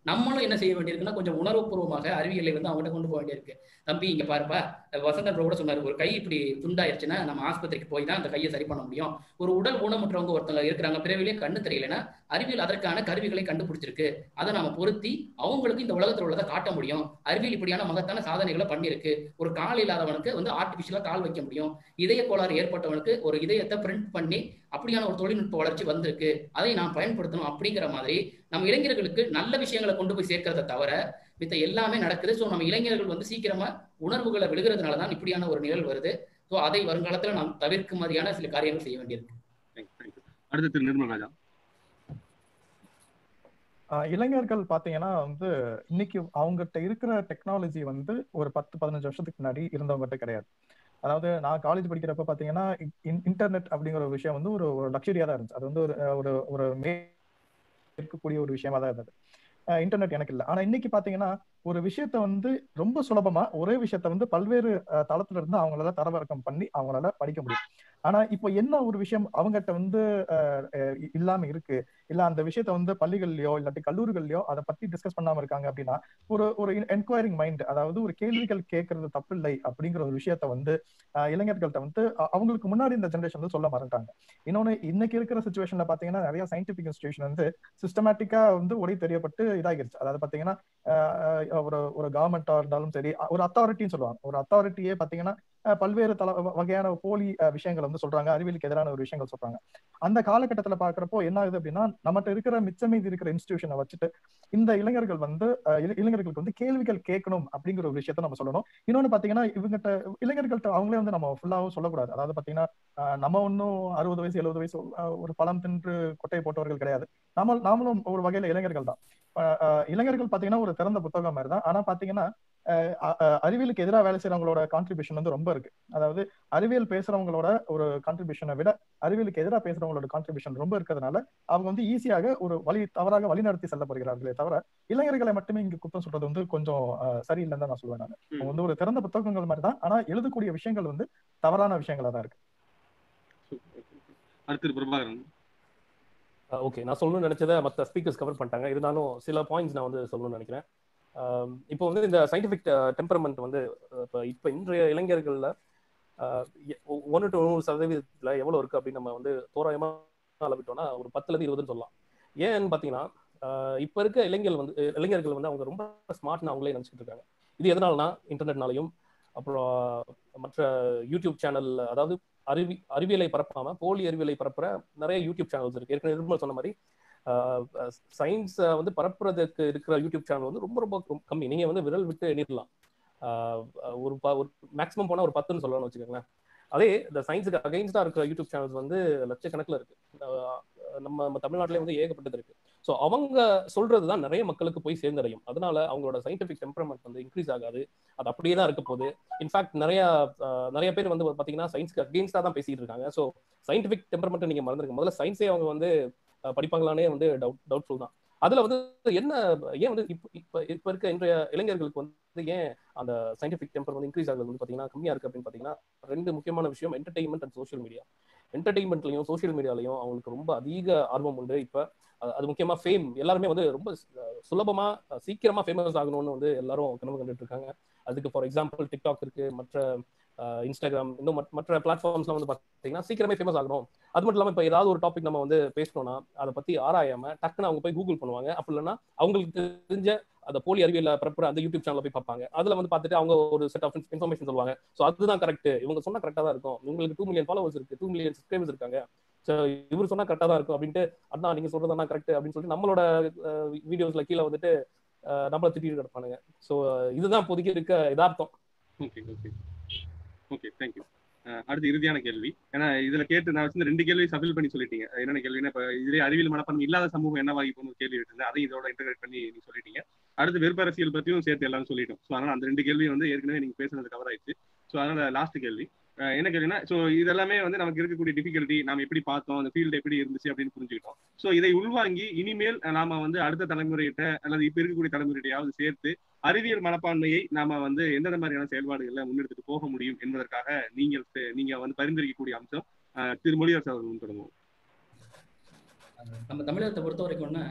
நம்மளும் என்ன செய்ய வேண்டியிருக்குன்னா கொஞ்சம் உணர்வுபூர்வமாக அறிவியலை வந்து அவங்ககிட்ட கொண்டு போக வேண்டியிருக்கு தம்பி இங்க பாருப்பா வசந்தன் கூட சொன்னார் ஒரு கை இப்படி துண்டாயிருச்சுன்னா நம்ம ஆஸ்பத்திரிக்கு போய் தான் அந்த கையை சரி பண்ண முடியும் ஒரு உடல் ஊனமுற்றவங்க ஒருத்தங்க இருக்கிறாங்க பிறவிலே கண்ணு தெரியலன்னா அறிவியல் அதற்கான கருவிகளை கண்டுபிடிச்சிருக்கு அதை நாம பொருத்தி அவங்களுக்கு இந்த உலகத்தில் உள்ளதை காட்ட முடியும் அறிவியல் இப்படியான மகத்தான சாதனைகளை பண்ணியிருக்கு ஒரு கால் இல்லாதவனுக்கு வந்து ஆர்டிபிஷியலா கால் வைக்க முடியும் இதய கோளாறு ஏற்பட்டவனுக்கு ஒரு இதயத்தை பிரிண்ட் பண்ணி அப்படியான ஒரு தொழில்நுட்ப வளர்ச்சி வந்திருக்கு அதை நாம் பயன்படுத்தணும் அப்படிங்கிற மாதிரி நம்ம இளைஞர்களுக்கு நல்ல விஷயங்களை கொண்டு போய் சேர்க்கறத தவிர மித்த எல்லாமே நடக்குது ஸோ நம்ம இளைஞர்கள் வந்து சீக்கிரமா உணர்வுகளை விழுகிறதுனால தான் இப்படியான ஒரு நிகழ் வருது ஸோ அதை வருங்காலத்துல நாம் தவிர்க்கும் மாதிரியான சில காரியங்கள் செய்ய வேண்டியிருக்கு அடுத்து திரு நிர்மல் ராஜா இளைஞர்கள் பாத்தீங்கன்னா வந்து இன்னைக்கு அவங்ககிட்ட இருக்கிற டெக்னாலஜி வந்து ஒரு பத்து பதினஞ்சு வருஷத்துக்கு முன்னாடி இருந்தவங்ககிட்ட கிடையாது அதாவது நான் காலேஜ் படிக்கிறப்ப பாத்தீங்கன்னா இன்டர்நெட் அப்படிங்கிற ஒரு விஷயம் வந்து ஒரு ஒரு லக்ஸரியா தான் இருந்துச்சு அது வந்து ஒரு ஒரு ஒரு மே இருக்கக்கூடிய ஒரு விஷயமா தான் இருந்தது இன்டர்நெட் எனக்கு இல்லை ஆனா இன்னைக்கு பாத்தீங்கன்னா ஒரு விஷயத்த வந்து ரொம்ப சுலபமா ஒரே விஷயத்த வந்து பல்வேறு தளத்துல இருந்து அவங்களால தரவிறக்கம் பண்ணி அவங்களால படிக்க முடியும் ஆனா இப்போ என்ன ஒரு விஷயம் அவங்ககிட்ட வந்து இல்லாம இருக்கு இல்ல அந்த விஷயத்த வந்து பள்ளிகள்லயோ இல்லாட்டி கல்லூரிகள்லயோ அதை பத்தி டிஸ்கஸ் பண்ணாம இருக்காங்க அப்படின்னா ஒரு ஒரு என்கொயரிங் மைண்ட் அதாவது ஒரு கேள்விகள் கேட்கறது தப்பு இல்லை அப்படிங்கிற ஒரு விஷயத்த வந்து இளைஞர்கள்ட்ட வந்து அவங்களுக்கு முன்னாடி இந்த ஜென்ரேஷன் வந்து சொல்ல மறந்துட்டாங்க இன்னொன்னு இன்னைக்கு இருக்கிற சுச்சுவேஷன்ல பாத்தீங்கன்னா நிறைய சயின்டிபிக் இன்ஸ்டியூஷன் வந்து சிஸ்டமேட்டிக்கா வந்து ஒரே தெரியப்பட்டு இதாகிருச்சு அதாவது பாத்தீங்கன்னா ஒரு ஒரு கவர்மெண்டா இருந்தாலும் சரி ஒரு அத்தாரிட்டின்னு சொல்லுவாங்க ஒரு அத்தாரிட்டியே பாத்தீங்கன்னா பல்வேறு தல வகையான போலி விஷயங்கள் வந்து சொல்றாங்க அறிவியலுக்கு எதிரான ஒரு விஷயங்கள் சொல்றாங்க அந்த காலகட்டத்துல பாக்குறப்போ என்ன ஆகுது அப்படின்னா நம்மகிட்ட இருக்கிற மிச்சமீதி இருக்கிற இன்ஸ்டிடியூஷனை வச்சுட்டு இந்த இளைஞர்கள் வந்து இளைஞர்களுக்கு வந்து கேள்விகள் கேட்கணும் அப்படிங்கிற ஒரு விஷயத்த நம்ம சொல்லணும் இன்னொன்னு பாத்தீங்கன்னா இவங்ககிட்ட இளைஞர்கள்ட்ட அவங்களே வந்து நம்ம ஃபுல்லாவும் சொல்லக்கூடாது அதாவது பாத்தீங்கன்னா நம்ம ஒன்னும் அறுபது வயசு எழுபது வயசு ஒரு பழம் தின்று கொட்டை போட்டவர்கள் கிடையாது நம்ம நாமளும் ஒரு வகையில இளைஞர்கள் தான் இளைஞர்கள் பாத்தீங்கன்னா ஒரு திறந்த புத்தகம் மாதிரி தான் ஆனா பாத்தீங்கன்னா அறிவியலுக்கு எதிராக வேலை செய்யறவங்களோட கான்ட்ரிபியூஷன் வந்து ரொம்ப இருக்கு அதாவது அறிவியல் பேசுறவங்களோட ஒரு கான்ட்ரிபியூஷனை விட அறிவியலுக்கு எதிராக பேசுறவங்களோட கான்ட்ரிபியூஷன் ரொம்ப இருக்கிறதுனால அவங்க வந்து ஈஸியாக ஒரு வழி தவறாக வழிநடத்தி செல்லப்படுகிறார்களே தவிர இளைஞர்களை மட்டுமே இங்க குத்தம் சொல்றது வந்து கொஞ்சம் சரியில்லைன்னு தான் நான் சொல்லுவேன் நான் அவங்க வந்து ஒரு திறந்த புத்தகங்கள் மாதிரி தான் ஆனா எழுதக்கூடிய விஷயங்கள் வந்து தவறான விஷயங்களா தான் இருக்கு அடுத்து பிரபாகரன் ஓகே நான் சொல்லணும்னு நினைச்சதை மற்ற ஸ்பீக்கர்ஸ் கவர் பண்ணிட்டாங்க இருந்தாலும் சில பாயிண்ட்ஸ் நான் வந்து சொல்லணும்னு நினைக்கிறேன் இப்போ வந்து இந்த சயின்டிஃபிக் டெம்பரமெண்ட் வந்து இப்போ இப்போ இன்றைய இளைஞர்களில் ஒன்று டு நூறு சதவீதத்தில் எவ்வளோ இருக்குது அப்படின்னு நம்ம வந்து தோராயமாக அளவிட்டோம்னா ஒரு பத்துலேருந்து இருபதுன்னு சொல்லலாம் ஏன்னு பார்த்தீங்கன்னா இப்போ இருக்க இளைஞர்கள் வந்து இளைஞர்கள் வந்து அவங்க ரொம்ப ஸ்மார்ட்னு அவங்களே நினச்சிட்டு இருக்காங்க இது எதனாலனா இன்டர்நெட்னாலையும் அப்புறம் மற்ற யூடியூப் சேனல் அதாவது அறிவி அறிவியலை பரப்பாம போலி அறிவியலை பரப்புற நிறைய யூடியூப் சேனல்ஸ் இருக்கு ஏற்கனவே நிர்மல் சொன்ன மாதிரி சயின்ஸை வந்து பரப்புறதுக்கு இருக்கிற யூடியூப் சேனல் வந்து ரொம்ப ரொம்ப கம்மி நீங்க வந்து விரல் விட்டு எண்ணிடலாம் ஒரு ஒரு மேக்ஸிமம் போனால் ஒரு பத்துன்னு சொல்லலாம்னு வச்சுக்கோங்களேன் அதே இந்த சயின்ஸுக்கு அகைன்ஸ்டா இருக்கிற யூடியூப் சேனல்ஸ் வந்து லட்சக்கணக்கில் இருக்கு நம்ம நம்ம தமிழ்நாட்டிலே வந்து ஏகப்பட்டது இருக்கு ஸோ அவங்க சொல்றது தான் நிறைய மக்களுக்கு போய் சேர்ந்தடையும் அதனால அவங்களோட சயின்டிபிக் டெம்பரமெண்ட் வந்து இன்க்ரீஸ் ஆகாது அது அப்படியே தான் இருக்க போகுது இன்ஃபேக்ட் நிறைய நிறைய பேர் வந்து பார்த்தீங்கன்னா சயின்ஸ்க்கு அகெயின்ஸ்டா தான் பேசிட்டு இருக்காங்க ஸோ சயின்டிபிக் டெம்பரமெண்ட் நீங்க மறந்துருக்க முதல்ல சயின்ஸே அவங்க வந்து படிப்பாங்களானே வந்து டவுட் டவுட்ஃபுல் தான் அதுல வந்து என்ன ஏன் வந்து இப்ப இப்ப இப்ப இருக்க இன்றைய இளைஞர்களுக்கு வந்து ஏன் அந்த சயின்டிபிக் டெம்பர் வந்து இன்க்ரீஸ் ஆகுது வந்து பாத்தீங்கன்னா கம்மியா இருக்கு அப்படின்னு பாத்தீங்கன்னா ரெண்டு முக்கியமான விஷயம் என்டர்டைன்மெண்ட் அண்ட் சோஷியல் மீடியா என்டர்டைன்மெண்ட்லயும் சோஷியல் மீடியாலையும் அவங்களுக்கு ரொம்ப அதிக ஆர்வம் உண்டு இப்ப அது முக்கியமா ஃபேம் எல்லாருமே வந்து ரொம்ப சுலபமா சீக்கிரமா ஃபேமஸ் ஆகணும்னு வந்து எல்லாரும் கனவு கண்டுட்டு இருக்காங்க அதுக்கு ஃபார் எக்ஸாம்பிள் டிக்டாக் இருக்கு மற்ற இன்ஸ்டாகிராம் இன்னும் மற்ற பிளாட்ஃபார்ம்ஸ்லாம் வந்து பார்த்தீங்கன்னா சீக்கிரமே ஃபேமஸ் ஆகணும் அது மட்டும் இல்லாமல் இப்போ ஏதாவது ஒரு டாபிக் நம்ம வந்து பேசணும்னா அதை பத்தி ஆராயாம டக்குன்னு அவங்க போய் கூகுள் பண்ணுவாங்க அப்படி இல்லைன்னா அவங்களுக்கு தெரிஞ்ச அந்த போலி அறிவியல பரப்புற அந்த யூடியூப் சேனல் போய் பார்ப்பாங்க அதுல வந்து பார்த்துட்டு அவங்க ஒரு செட் ஆஃப் இன்ஃபர்மேஷன் சொல்லுவாங்க ஸோ அதுதான் கரெக்ட் இவங்க சொன்னா கரெக்டாக தான் இருக்கும் உங்களுக்கு டூ மில்லியன் ஃபாலோவர்ஸ் இருக்கு டூ மில்லியன் சப்ஸ்கிரைபர்ஸ் இருக்காங்க ஸோ இவர் சொன்னா கரெக்டாக தான் இருக்கும் அப்படின்ட்டு அண்ணா நீங்க சொல்றதா கரெக்ட் அப்படின்னு சொல்லிட்டு நம்மளோட வீடியோஸ்ல கீழே வந்துட்டு நம்மளை திட்டிட்டு கிடப்பானுங்க ஸோ இதுதான் இப்போதைக்கு இருக்க யதார்த்தம் ஓகே ஓகே ஓகே தேங்க்யூ அடுத்து இறுதியான கேள்வி ஏன்னா இதுல கேட்டு நான் வச்சு ரெண்டு கேள்வி சபில் பண்ணி சொல்லிட்டீங்க என்னென்ன கேள்வினா இப்ப இதுலேயே அறிவியல் மனப்பான்மை இல்லாத சமூகம் என்னவாகி போகணும் கேள்வி இருந்தது அதையும் இதோட இன்டகிரேட் பண்ணி நீங்க சொல்லிட்டீங்க அடுத்து வெறுப்பரசியல் பத்தியும் சேர்த்து எல்லாரும் சொல்லிட்டோம் ஸோ அதனால அந்த ரெண்டு கேள்வியும் வந்து ஏற்கனவே நீங்க பேசுனது கவர் ஆயிடுச்சு ஸோ அதனால லாஸ்ட் கேள்வி என்ன கேள்வினா ஸோ இதெல்லாமே வந்து நமக்கு இருக்கக்கூடிய டிஃபிகல்ட்டி நாம எப்படி பார்த்தோம் அந்த ஃபீல்டு எப்படி இருந்துச்சு அப்படின்னு புரிஞ்சுக்கிட்டோம் ஸோ இதை உள்வாங்கி இனிமேல் நாம வந்து அடுத்த தலைமுறையிட்ட அல்லது இப்ப இருக்கக்கூடிய தலைமுறையிட்டையாவது சேர்த்து அறிவியல் மனப்பான்மையை நாம வந்து எந்தெந்த மாதிரியான செயல்பாடுகளை முன்னெடுத்துட்டு போக முடியும் என்பதற்காக நீங்கள் நீங்க வந்து பரிந்துரைக்கக்கூடிய அம்சம் திரு மொழியரசு அவர்கள் முன் தொடங்குவோம் நம்ம தமிழகத்தை பொறுத்த வரைக்கும்னா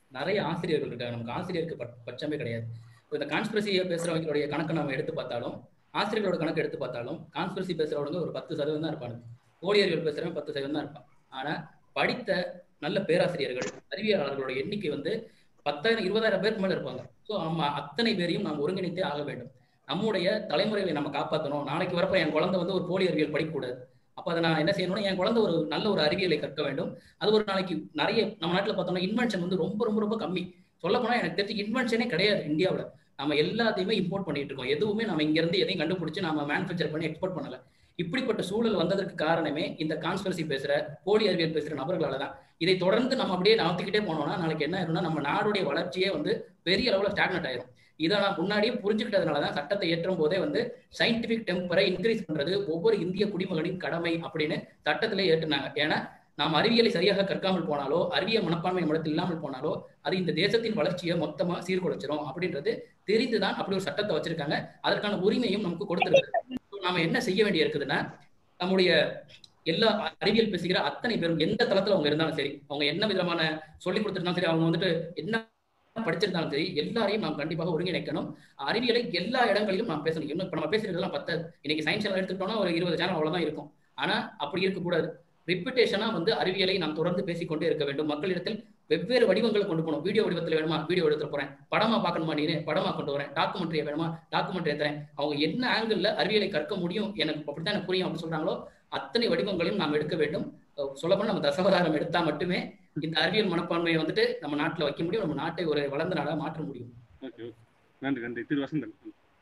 நிறைய ஆசிரியர்கள் இருக்காங்க நமக்கு ஆசிரியருக்கு பட்- பட்சமே கிடையாது இப்ப இந்த கான்ஸ்பிரசியை பேசுறவங்களுடைய கணக்கை நம்ம எடுத்து பார்த்தாலும் ஆசிரியர்களோட கணக்கு எடுத்து பார்த்தாலும் கான்ஸ்பிரசி பேசுறவங்க ஒரு பத்து சதவீதம் தான் இருப்பாங்க போலி அறிவியல் பேசுறவங்க பத்து சதவீதம் தான் இருப்பான் ஆனா படித்த நல்ல பேராசிரியர்கள் அறிவியலாளர்களோட எண்ணிக்கை வந்து பத்தாயிரம் இருபதாயிரம் பேருக்கு மேல இருப்பாங்க ஸோ நம்ம அத்தனை பேரையும் நாம் ஒருங்கிணைத்தே ஆக வேண்டும் நம்முடைய தலைமுறைகளை நம்ம காப்பாற்றணும் நாளைக்கு வரப்ப என் குழந்தை வந்து ஒரு போலி அறிவியல் படிக்கக்கூடாது அப்போ அதை நான் என்ன செய்யணும்னா என் குழந்தை ஒரு நல்ல ஒரு அறிவியலை கற்க வேண்டும் அது ஒரு நாளைக்கு நிறைய நம்ம நாட்டில் பார்த்தோம்னா இன்வென்ஷன் வந்து ரொம்ப ரொம்ப ரொம்ப கம்மி சொல்ல போனா எனக்கு தெரிஞ்சு இன்வென்ஷனே கிடையாது இந்தியாவில் நம்ம எல்லாத்தையுமே இம்போர்ட் பண்ணிட்டு இருக்கோம் எதுவுமே நம்ம இங்க இருந்து எதையும் கண்டுபிடிச்சு நம்ம மேனுஃபேக்சர் பண்ணி எக்ஸ்போர்ட் பண்ணல இப்படிப்பட்ட சூழல் வந்ததற்கு காரணமே இந்த கான்ஸ்பரசி பேசுற போலி அறிவியல் பேசுற நபர்களால தான் இதை தொடர்ந்து நம்ம அப்படியே நகர்த்திக்கிட்டே போனோம்னா நாளைக்கு என்ன ஆயிரும்னா நம்ம நாடுடைய வளர்ச்சியே வந்து பெரிய அளவுல ஸ்டாக்னட் ஆயிரும் இதை நான் முன்னாடியே புரிஞ்சுக்கிட்டதுனால தான் சட்டத்தை ஏற்றும் போதே வந்து சயின்டிபிக் டெம்பரை இன்க்ரீஸ் பண்றது ஒவ்வொரு இந்திய குடிமகனின் கடமை அப்படின்னு சட்டத்திலே ஏற்றுனாங்க ஏன்னா நாம் அறிவியலை சரியாக கற்காமல் போனாலோ அறிவியல் மனப்பான்மை நம்மிடத்தில் இல்லாமல் போனாலோ அது இந்த தேசத்தின் வளர்ச்சியை மொத்தமா சீர்குலைச்சிரும் அப்படின்றது தெரிந்துதான் அப்படி ஒரு சட்டத்தை வச்சிருக்காங்க அதற்கான உரிமையும் நமக்கு கொடுத்திருக்கு நாம என்ன செய்ய வேண்டி இருக்குதுன்னா நம்முடைய எல்லா அறிவியல் பேசுகிற அத்தனை பேரும் எந்த தளத்துல அவங்க இருந்தாலும் சரி அவங்க என்ன விதமான சொல்லி கொடுத்துருந்தாலும் சரி அவங்க வந்துட்டு என்ன படிச்சிருந்தாலும் சரி எல்லாரையும் நாம் கண்டிப்பாக ஒருங்கிணைக்கணும் அறிவியலை எல்லா இடங்களிலும் நாம் பேசணும் இன்னும் இப்ப நம்ம பேசுறதெல்லாம் பத்தாது இன்னைக்கு சயின்ஸ் சேனல் எடுத்துக்கிட்டோம்னா ஒரு இருபது சேனல் அவ்வளவுதான் இருக்கும் ஆனா அப்படி இருக்கக்கூடாது ரிப்பிட்டேஷனா வந்து அறிவியலை நாம் தொடர்ந்து பேசிக்கொண்டே இருக்க வேண்டும் மக்களிடத்தில் வெவ்வேறு வடிவங்களை கொண்டு போகணும் வீடியோ வடிவத்தில் வேணுமா வீடியோ எடுத்துட்டு போறேன் படமா பார்க்கணுமா நீ படமா கொண்டு வரேன் டாக்குமெண்ட்ரியா வேணுமா டாக்குமெண்ட்ரி ஏத்துறேன் அவங்க என்ன ஆங்கிள் அறிவியலை கற்க முடியும் எனக்கு அப்படித்தான் எனக்கு புரியும் அப்படின்னு சொல்றாங்களோ அத்தனை வடிவங்களையும் நாம் எடுக்க வேண்டும் சொல்லப்போனா நம்ம தசவதாரம் எடுத்தா மட்டுமே இந்த அறிவியல் மனப்பான்மையை வந்துட்டு நம்ம நாட்டுல வைக்க முடியும் நம்ம நாட்டை ஒரு வளர்ந்த நாடா மாற்ற முடியும் ஓகே ஓகே நன்றி நன்றி திரு வசந்தன்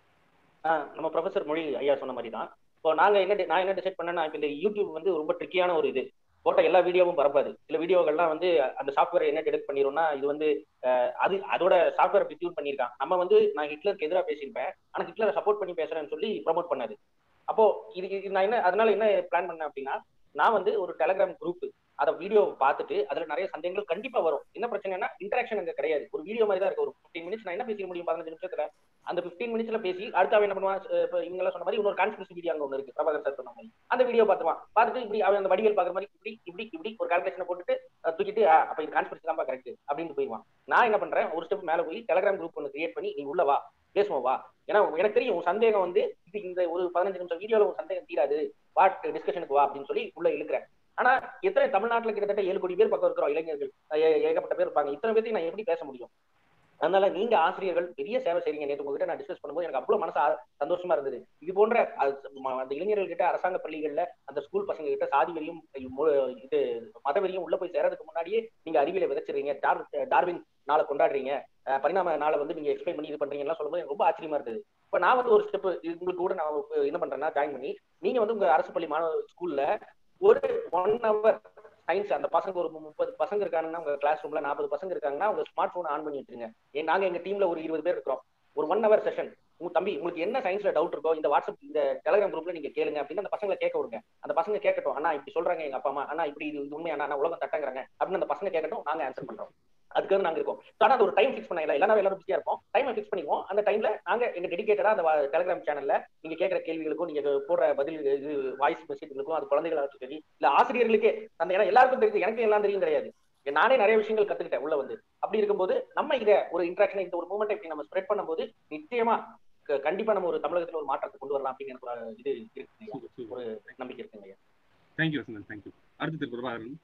ஆஹ் நம்ம ப்ரொஃபசர் மொழி ஐயா சொன்ன மாதிரி தான் இப்போ நாங்க என்ன நான் என்ன டிசைட் பண்ணேன்னா இப்போ இந்த யூடியூப் வந்து ரொம்ப ட்ரிக்கியான ஒரு இது போட்ட எல்லா வீடியோவும் பரப்பாது சில வீடியோகள்லாம் வந்து அந்த சாஃப்ட்வேர் என்ன டிடெக்ட் பண்ணிடும்னா இது வந்து அது அதோட சாஃப்ட்வேர் அப்படி டியூன் பண்ணியிருக்கான் நம்ம வந்து நான் ஹிட்லருக்கு எதிராக பேசியிருப்பேன் ஆனால் ஹிட்லரை சப்போர்ட் பண்ணி பேசுறேன்னு சொல்லி ப்ரமோட் பண்ணாது அப்போ இது இது நான் என்ன அதனால என்ன பிளான் பண்ணேன் அப்படின்னா நான் வந்து ஒரு டெலகிராம் குரூப் அதை வீடியோ பார்த்துட்டு அதுல நிறைய சந்தேகங்கள் கண்டிப்பா வரும் என்ன பிரச்சனைனா இன்டராக்ஷன் அங்க கிடையாது ஒரு வீடியோ மாதிரி தான் இருக்கு ஒரு ஃபிஃப்டீன் மினிட்ஸ் நான் என்ன பேசிக்க முடியும் பதினஞ்சு நிமிஷத்துல அந்த ஃபிஃப்டீன் மினிட்ஸ்ல பேசி அடுத்த அவன் என்ன பண்ணுவான் இப்போ இவங்க சொன்ன மாதிரி இன்னொரு கான்ஸ்பிரசி வீடியோ அங்க ஒன்று இருக்கு பிரபாகர் சார் சொன்ன மாதிரி அந்த வீடியோ பார்த்துவான் பார்த்துட்டு இப்படி அவன் அந்த வடிவேல் பாக்குற மாதிரி இப்படி இப்படி இப்படி ஒரு கால்குலேஷனை போட்டுட்டு தூக்கிட்டு அப்ப இது கான்ஸ்பிரசி தான் கரெக்ட் அப்படின்னு போயிடுவான் நான் என்ன பண்றேன் ஒரு ஸ்டெப் மேல போய் டெலகிராம் குரூப் ஒன்று கிரியேட் பண்ணி நீ உள்ள வா பேசுவோம் வா ஏன்னா எனக்கு தெரியும் உன் சந்தேகம் வந்து இது இந்த ஒரு பதினஞ்சு நிமிஷம் வீடியோல உன் சந்தேகம் தீராது வாட் டிஸ்கஷனுக்கு வா அப்படின்னு சொல்லி உள்ள இழுக்கிறேன் ஆனா எத்தனை தமிழ்நாட்டுல கிட்டத்தட்ட ஏழு கோடி பேர் பக்கம் இருக்கிறோம் இளைஞர்கள் ஏகப்பட்ட பேர் இருப்பாங்க இத்தனை பேர்த்தையும் நான் எப்படி பேச முடியும் அதனால நீங்க ஆசிரியர்கள் பெரிய சேவை செய்றீங்க நேற்று உங்ககிட்ட நான் டிஸ்கஸ் பண்ணும்போது எனக்கு அவ்வளவு மனசு சந்தோஷமா இருந்தது இது போன்ற அந்த இளைஞர்கள் கிட்ட அரசாங்க பள்ளிகள்ல அந்த ஸ்கூல் பசங்க கிட்ட சாதி வெறியும் இது மதவெறியும் உள்ள போய் சேரதுக்கு முன்னாடியே நீங்க அறிவியலை விதைச்சிருங்க டார்வின் நாளை கொண்டாடுறீங்க பரிணாம நாளை வந்து நீங்க எக்ஸ்பிளைன் பண்ணி இது பண்றீங்கலாம் சொல்லும்போது ரொம்ப ஆச்சரியமா இருந்தது இப்ப நான் வந்து ஒரு ஸ்டெப் உங்களுக்கு கூட நான் என்ன பண்றேன்னா ஜாயின் பண்ணி நீங்க வந்து உங்க அரசு பள்ளி மாணவ ஸ்கூல்ல ஒரு ஒன் ஹவர் சயின்ஸ் அந்த பசங்க ஒரு முப்பது பசங்க இருக்காங்கன்னா உங்க கிளாஸ் ரூம்ல நாற்பது பசங்க இருக்காங்கன்னா உங்க ஸ்மார்ட் போன் ஆன் பண்ணி வச்சிருங்க நாங்க எங்க டீம்ல ஒரு இருபது பேர் இருக்கிறோம் ஒரு ஒன் ஹவர் செஷன் உங்க தம்பி உங்களுக்கு என்ன சயின்ஸ்ல டவுட் இருக்கோ இந்த வாட்ஸ்அப் இந்த டெலிகிராம் குரூப்ல நீங்க கேளுங்க அப்படின்னு அந்த பசங்களை கேட்க விடுங்க அந்த பசங்க கேட்கட்டும் அண்ணா இப்படி சொல்றாங்க எங்க அப்பா அம்மா அண்ணா இப்படி இது உண்மையான உலகம் தட்டங்கிறாங்க அப்படின்னு அந்த பசங்க கேட்கட்டும் நாங்க ஆன்சர் பண்றோம் அதுக்கு நாங்க இருக்கோம் ஆனா அது ஒரு டைம் ஃபிக்ஸ் பண்ணல எல்லாரும் எல்லாரும் பிஸியா இருப்போம் டைம் ஃபிக்ஸ் பண்ணிக்குவோம் அந்த டைம்ல நாங்க எங்க டெடிகேட்டடா அந்த டெலிகிராம் சேனல்ல நீங்க கேட்கிற கேள்விகளுக்கும் நீங்க போடுற பதில் இது வாய்ஸ் மெசேஜ்களுக்கும் அது குழந்தைகளாக சரி இல்ல ஆசிரியர்களுக்கே அந்த ஏன்னா எல்லாருக்கும் தெரியுது எனக்கு எல்லாம் தெரியும் கிடையாது நானே நிறைய விஷயங்கள் கத்துக்கிட்டேன் உள்ள வந்து அப்படி இருக்கும்போது நம்ம இதை ஒரு இன்ட்ராக்ஷன் இந்த ஒரு மூமெண்ட் இப்படி நம்ம ஸ்ப்ரெட் பண்ணும்போது நிச்சயமா கண்டிப்பா நம்ம ஒரு தமிழகத்துல ஒரு மாற்றத்தை கொண்டு வரலாம் அப்படிங்கிற ஒரு இது இருக்குங்க ஒரு நம்பிக்கை இருக்குங்க தேங்க்யூ வசந்தன் தேங்க்யூ அடுத்து பிரபாகரன்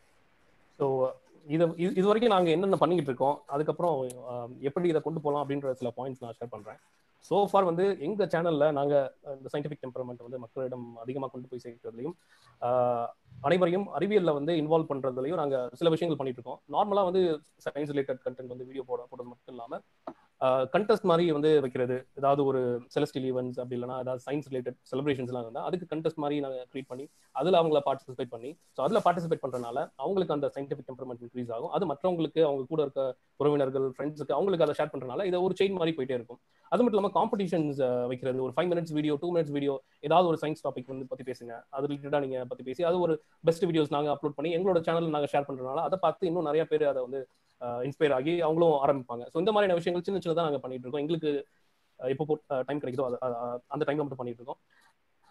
ஸோ இது இது வரைக்கும் நாங்கள் என்னென்ன பண்ணிக்கிட்டு இருக்கோம் அதுக்கப்புறம் எப்படி இதை கொண்டு போகலாம் அப்படின்ற சில பாயிண்ட்ஸ் நான் ஷேர் பண்ணுறேன் ஸோ ஃபார் வந்து எங்கள் சேனலில் நாங்கள் இந்த சயின்டிஃபிக் டெம்பரமெண்ட் வந்து மக்களிடம் அதிகமாக கொண்டு போய் சேர்க்கிறதுலையும் அனைவரையும் அறிவியலில் வந்து இன்வால்வ் பண்ணுறதுலையும் நாங்கள் சில விஷயங்கள் பண்ணிட்டு இருக்கோம் நார்மலாக வந்து சயின்ஸ் ரிலேட்டட் கண்டென்ட் வந்து வீடியோ போட போடுறது மட்டும் இல்லாமல் கண்டெஸ்ட் மாதிரி வந்து வைக்கிறது ஏதாவது ஒரு செலஸ்டியல் ஈவெண்ட்ஸ் அப்படி இல்லைனா ஏதாவது சயின்ஸ் ரிலேட்டட் செலிப்ரேஷன்ஸ்லாம் இருந்தால் அதுக்கு கண்டெஸ்ட் மாதிரி நாங்கள் க்ரியேட் பண்ணி அதில் அவங்கள பார்ட்டிசிபேட் பண்ணி ஸோ அதில் பார்ட்டிசிபேட் பண்ணுறதுனால அவங்களுக்கு அந்த சயின்டிஃபிக் டெம்பரமெண்ட் இன்க்ரீஸ் ஆகும் அது மற்றவங்களுக்கு அவங்க கூட இருக்க உறவினர்கள் ஃப்ரெண்ட்ஸுக்கு அவங்களுக்கு அதை ஷேர் பண்ணுறதுனால இதை ஒரு செயின் மாதிரி போயிட்டே இருக்கும் அது மட்டும் இல்லாமல் காம்படிஷன்ஸ் வைக்கிறது ஒரு five minutes video two minutes video ஏதாவது ஒரு சயின்ஸ் டாபிக் வந்து பற்றி பேசுங்க அது ரிலேட்டடாக நீங்கள் பற்றி பேசி அது ஒரு பெஸ்ட் வீடியோஸ் நாங்கள் அப்லோட் பண்ணி எங்களோட சேனல் நாங்கள் ஷேர் பண்ணுறதுனால அதை பார்த்து இன்னும் நிறைய பேர் அதை வந்து இன்ஸ்பயர் ஆகி அவங்களும் ஆரம்பிப்பாங்க ஸோ இந்த மாதிரியான விஷயங்கள் சின்ன சின்னதாக நாங்கள் பண்ணிட்டு இருக்கோம் எங்களுக்கு எப்போ டைம் கிடைக்குதோ அந்த டைம்ல மட்டும் பண்ணிட்டு இருக்கோம்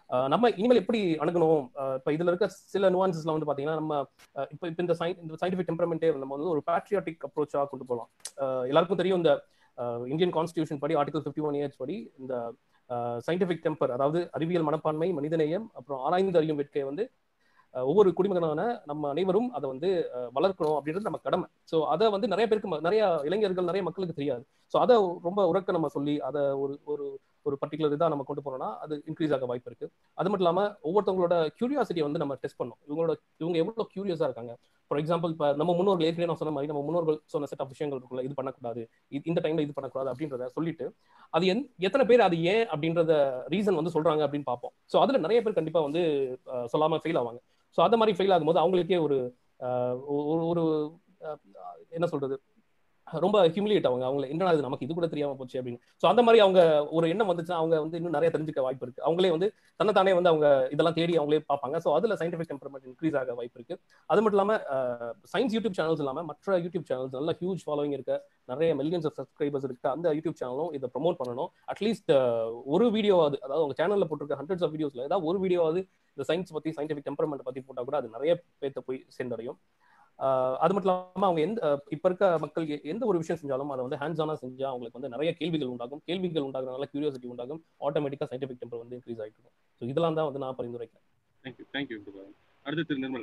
அஹ் நம்ம இனிமேல் எப்படி அணுகணும் அஹ் இப்ப இதுல இருக்க சில நுவான்சஸ்ல வந்து பாத்தீங்கன்னா நம்ம அஹ் இப்ப இப்ப இந்த சயின் இந்த சயின்டிபிக் டெம்பரமெண்டே நம்ம வந்து ஒரு பேட்ரியாட்டிக் அப்ரோச்சா கொண்டு போகலாம் அஹ் எல்லாருக்கும் தெரியும் இந்த இந்தியன் கான்ஸ்டியூஷன் படி ஆர்டிகல் ஃபிஃப்டி ஒன் ஏஹெச் படி இந்த சயின்டிபிக் டெம்பர் அதாவது அறிவியல் மனப்பான்மை மனிதநேயம் அப்புறம் ஆராய்ந்து அறியும் வேட்கை வந்து அஹ் ஒவ்வொரு குடிமகனான நம்ம அனைவரும் அதை வந்து அஹ் வளர்க்கணும் அப்படின்றது நம்ம கடமை ஸோ அதை வந்து நிறைய பேருக்கு ம- நிறைய இளைஞர்கள் நிறைய மக்களுக்கு தெரியாது ஸோ அதை ரொம்ப உறக்க நம்ம சொல்லி அதை ஒரு ஒரு ஒரு பர்டிகுலர் இதாக நம்ம கொண்டு போனோம்னா அது இன்க்ரீஸ் ஆக வாய்ப்பு இருக்கு அது மட்டும் இல்லாம ஒவ்வொருத்தவங்களோட கியூரியாசிட்டியை வந்து நம்ம டெஸ்ட் பண்ணோம் இவங்களோட இவங்க எவ்வளவு கியூரியஸா இருக்காங்க ஃபார் எக்ஸாம்பிள் இப்போ நம்ம முன்னோர்கள் ஏற்கனவே நான் சொன்ன மாதிரி நம்ம முன்னோர்கள் சொன்ன செட் ஆஃப் விஷயங்கள் இருக்குல்ல இது பண்ணக்கூடாது இது- இந்த டைம்ல இது பண்ணக்கூடாது அப்படின்றத சொல்லிட்டு அது என் எத்தனை பேர் அது ஏன் அப்படின்றத ரீசன் வந்து சொல்றாங்க அப்படின்னு பார்ப்போம் ஸோ அதுல நிறைய பேர் கண்டிப்பா வந்து அஹ், சொல்லாம ஃபெயில் ஆவாங்க ஸோ அந்த மாதிரி ஃபெயில் ஆகும்போது அவங்களுக்கே ஒரு அஹ், ஒரு ஒரு அஹ், என்ன சொல்றது ரொம்ப ஹியூமிலியேட் அவங்க அவங்க என்னடா இது நமக்கு இது கூட தெரியாம போச்சு அப்படின்னு ஸோ அந்த மாதிரி அவங்க ஒரு எண்ணம் வந்துச்சுன்னா அவங்க வந்து இன்னும் நிறைய தெரிஞ்சுக்க வாய்ப்பு இருக்கு அவங்களே வந்து தன்னைத்தானே வந்து அவங்க இதெல்லாம் தேடி அவங்களே பார்ப்பாங்க ஸோ அதுல சயின்டிஃபிக் டெம்பரமெண்ட் இன்க்ரீஸ் ஆக வாய்ப்பு இருக்கு அது மட்டும் இல்லாம சயின்ஸ் யூடியூப் சேனல்ஸ் இல்லாம மற்ற யூடியூப் சேனல்ஸ் நல்ல ஹியூஜ் ஃபாலோவிங் இருக்க நிறைய மில்லியன்ஸ் ஆஃப் சப்ஸ்கிரைபர்ஸ் இருக்கு அந்த யூடியூப் சேனலும் இதை ப்ரொமோட் பண்ணணும் அட்லீஸ்ட் ஒரு வீடியோவாவது அதாவது உங்க சேனல்ல போட்டிருக்க ஹண்ட்ரட்ஸ் ஆஃப் வீடியோஸ்ல ஏதாவது ஒரு வீடியோவாவது இந்த சயின்ஸ் பத்தி சயின்டிஃபிக் டெம்பரமெண்ட் பத்தி போட்டா கூட அது நிறைய பேர்த்த போய் சேர்ந்தடையும் ஆஹ் அது மட்டும் இல்லாம அவங்க எந்த அஹ் இப்ப இருக்க மக்கள் எ- எந்த ஒரு விஷயம் செஞ்சாலும் அதை வந்து ஹேண்ட்ஸ் ஆனா செஞ்சா அவங்களுக்கு வந்து நிறைய கேள்விகள் உண்டாகும் கேள்விகள் உண்டாகிறதுனால கியூரியாசிட்டி உண்டாகும் ஆட்டோமேட்டிக்கா சயின்டிபிக் டெம்பர் வந்து இன்க்ரீஸ் ஆயிட்டு இருக்கும் ஸோ இதெல்லாம் தான் வந்து நான் பரிந்துரைக்கிறேன் தேங்க்யூ தேங்க்யூ அடுத்து திரு நிர்மல்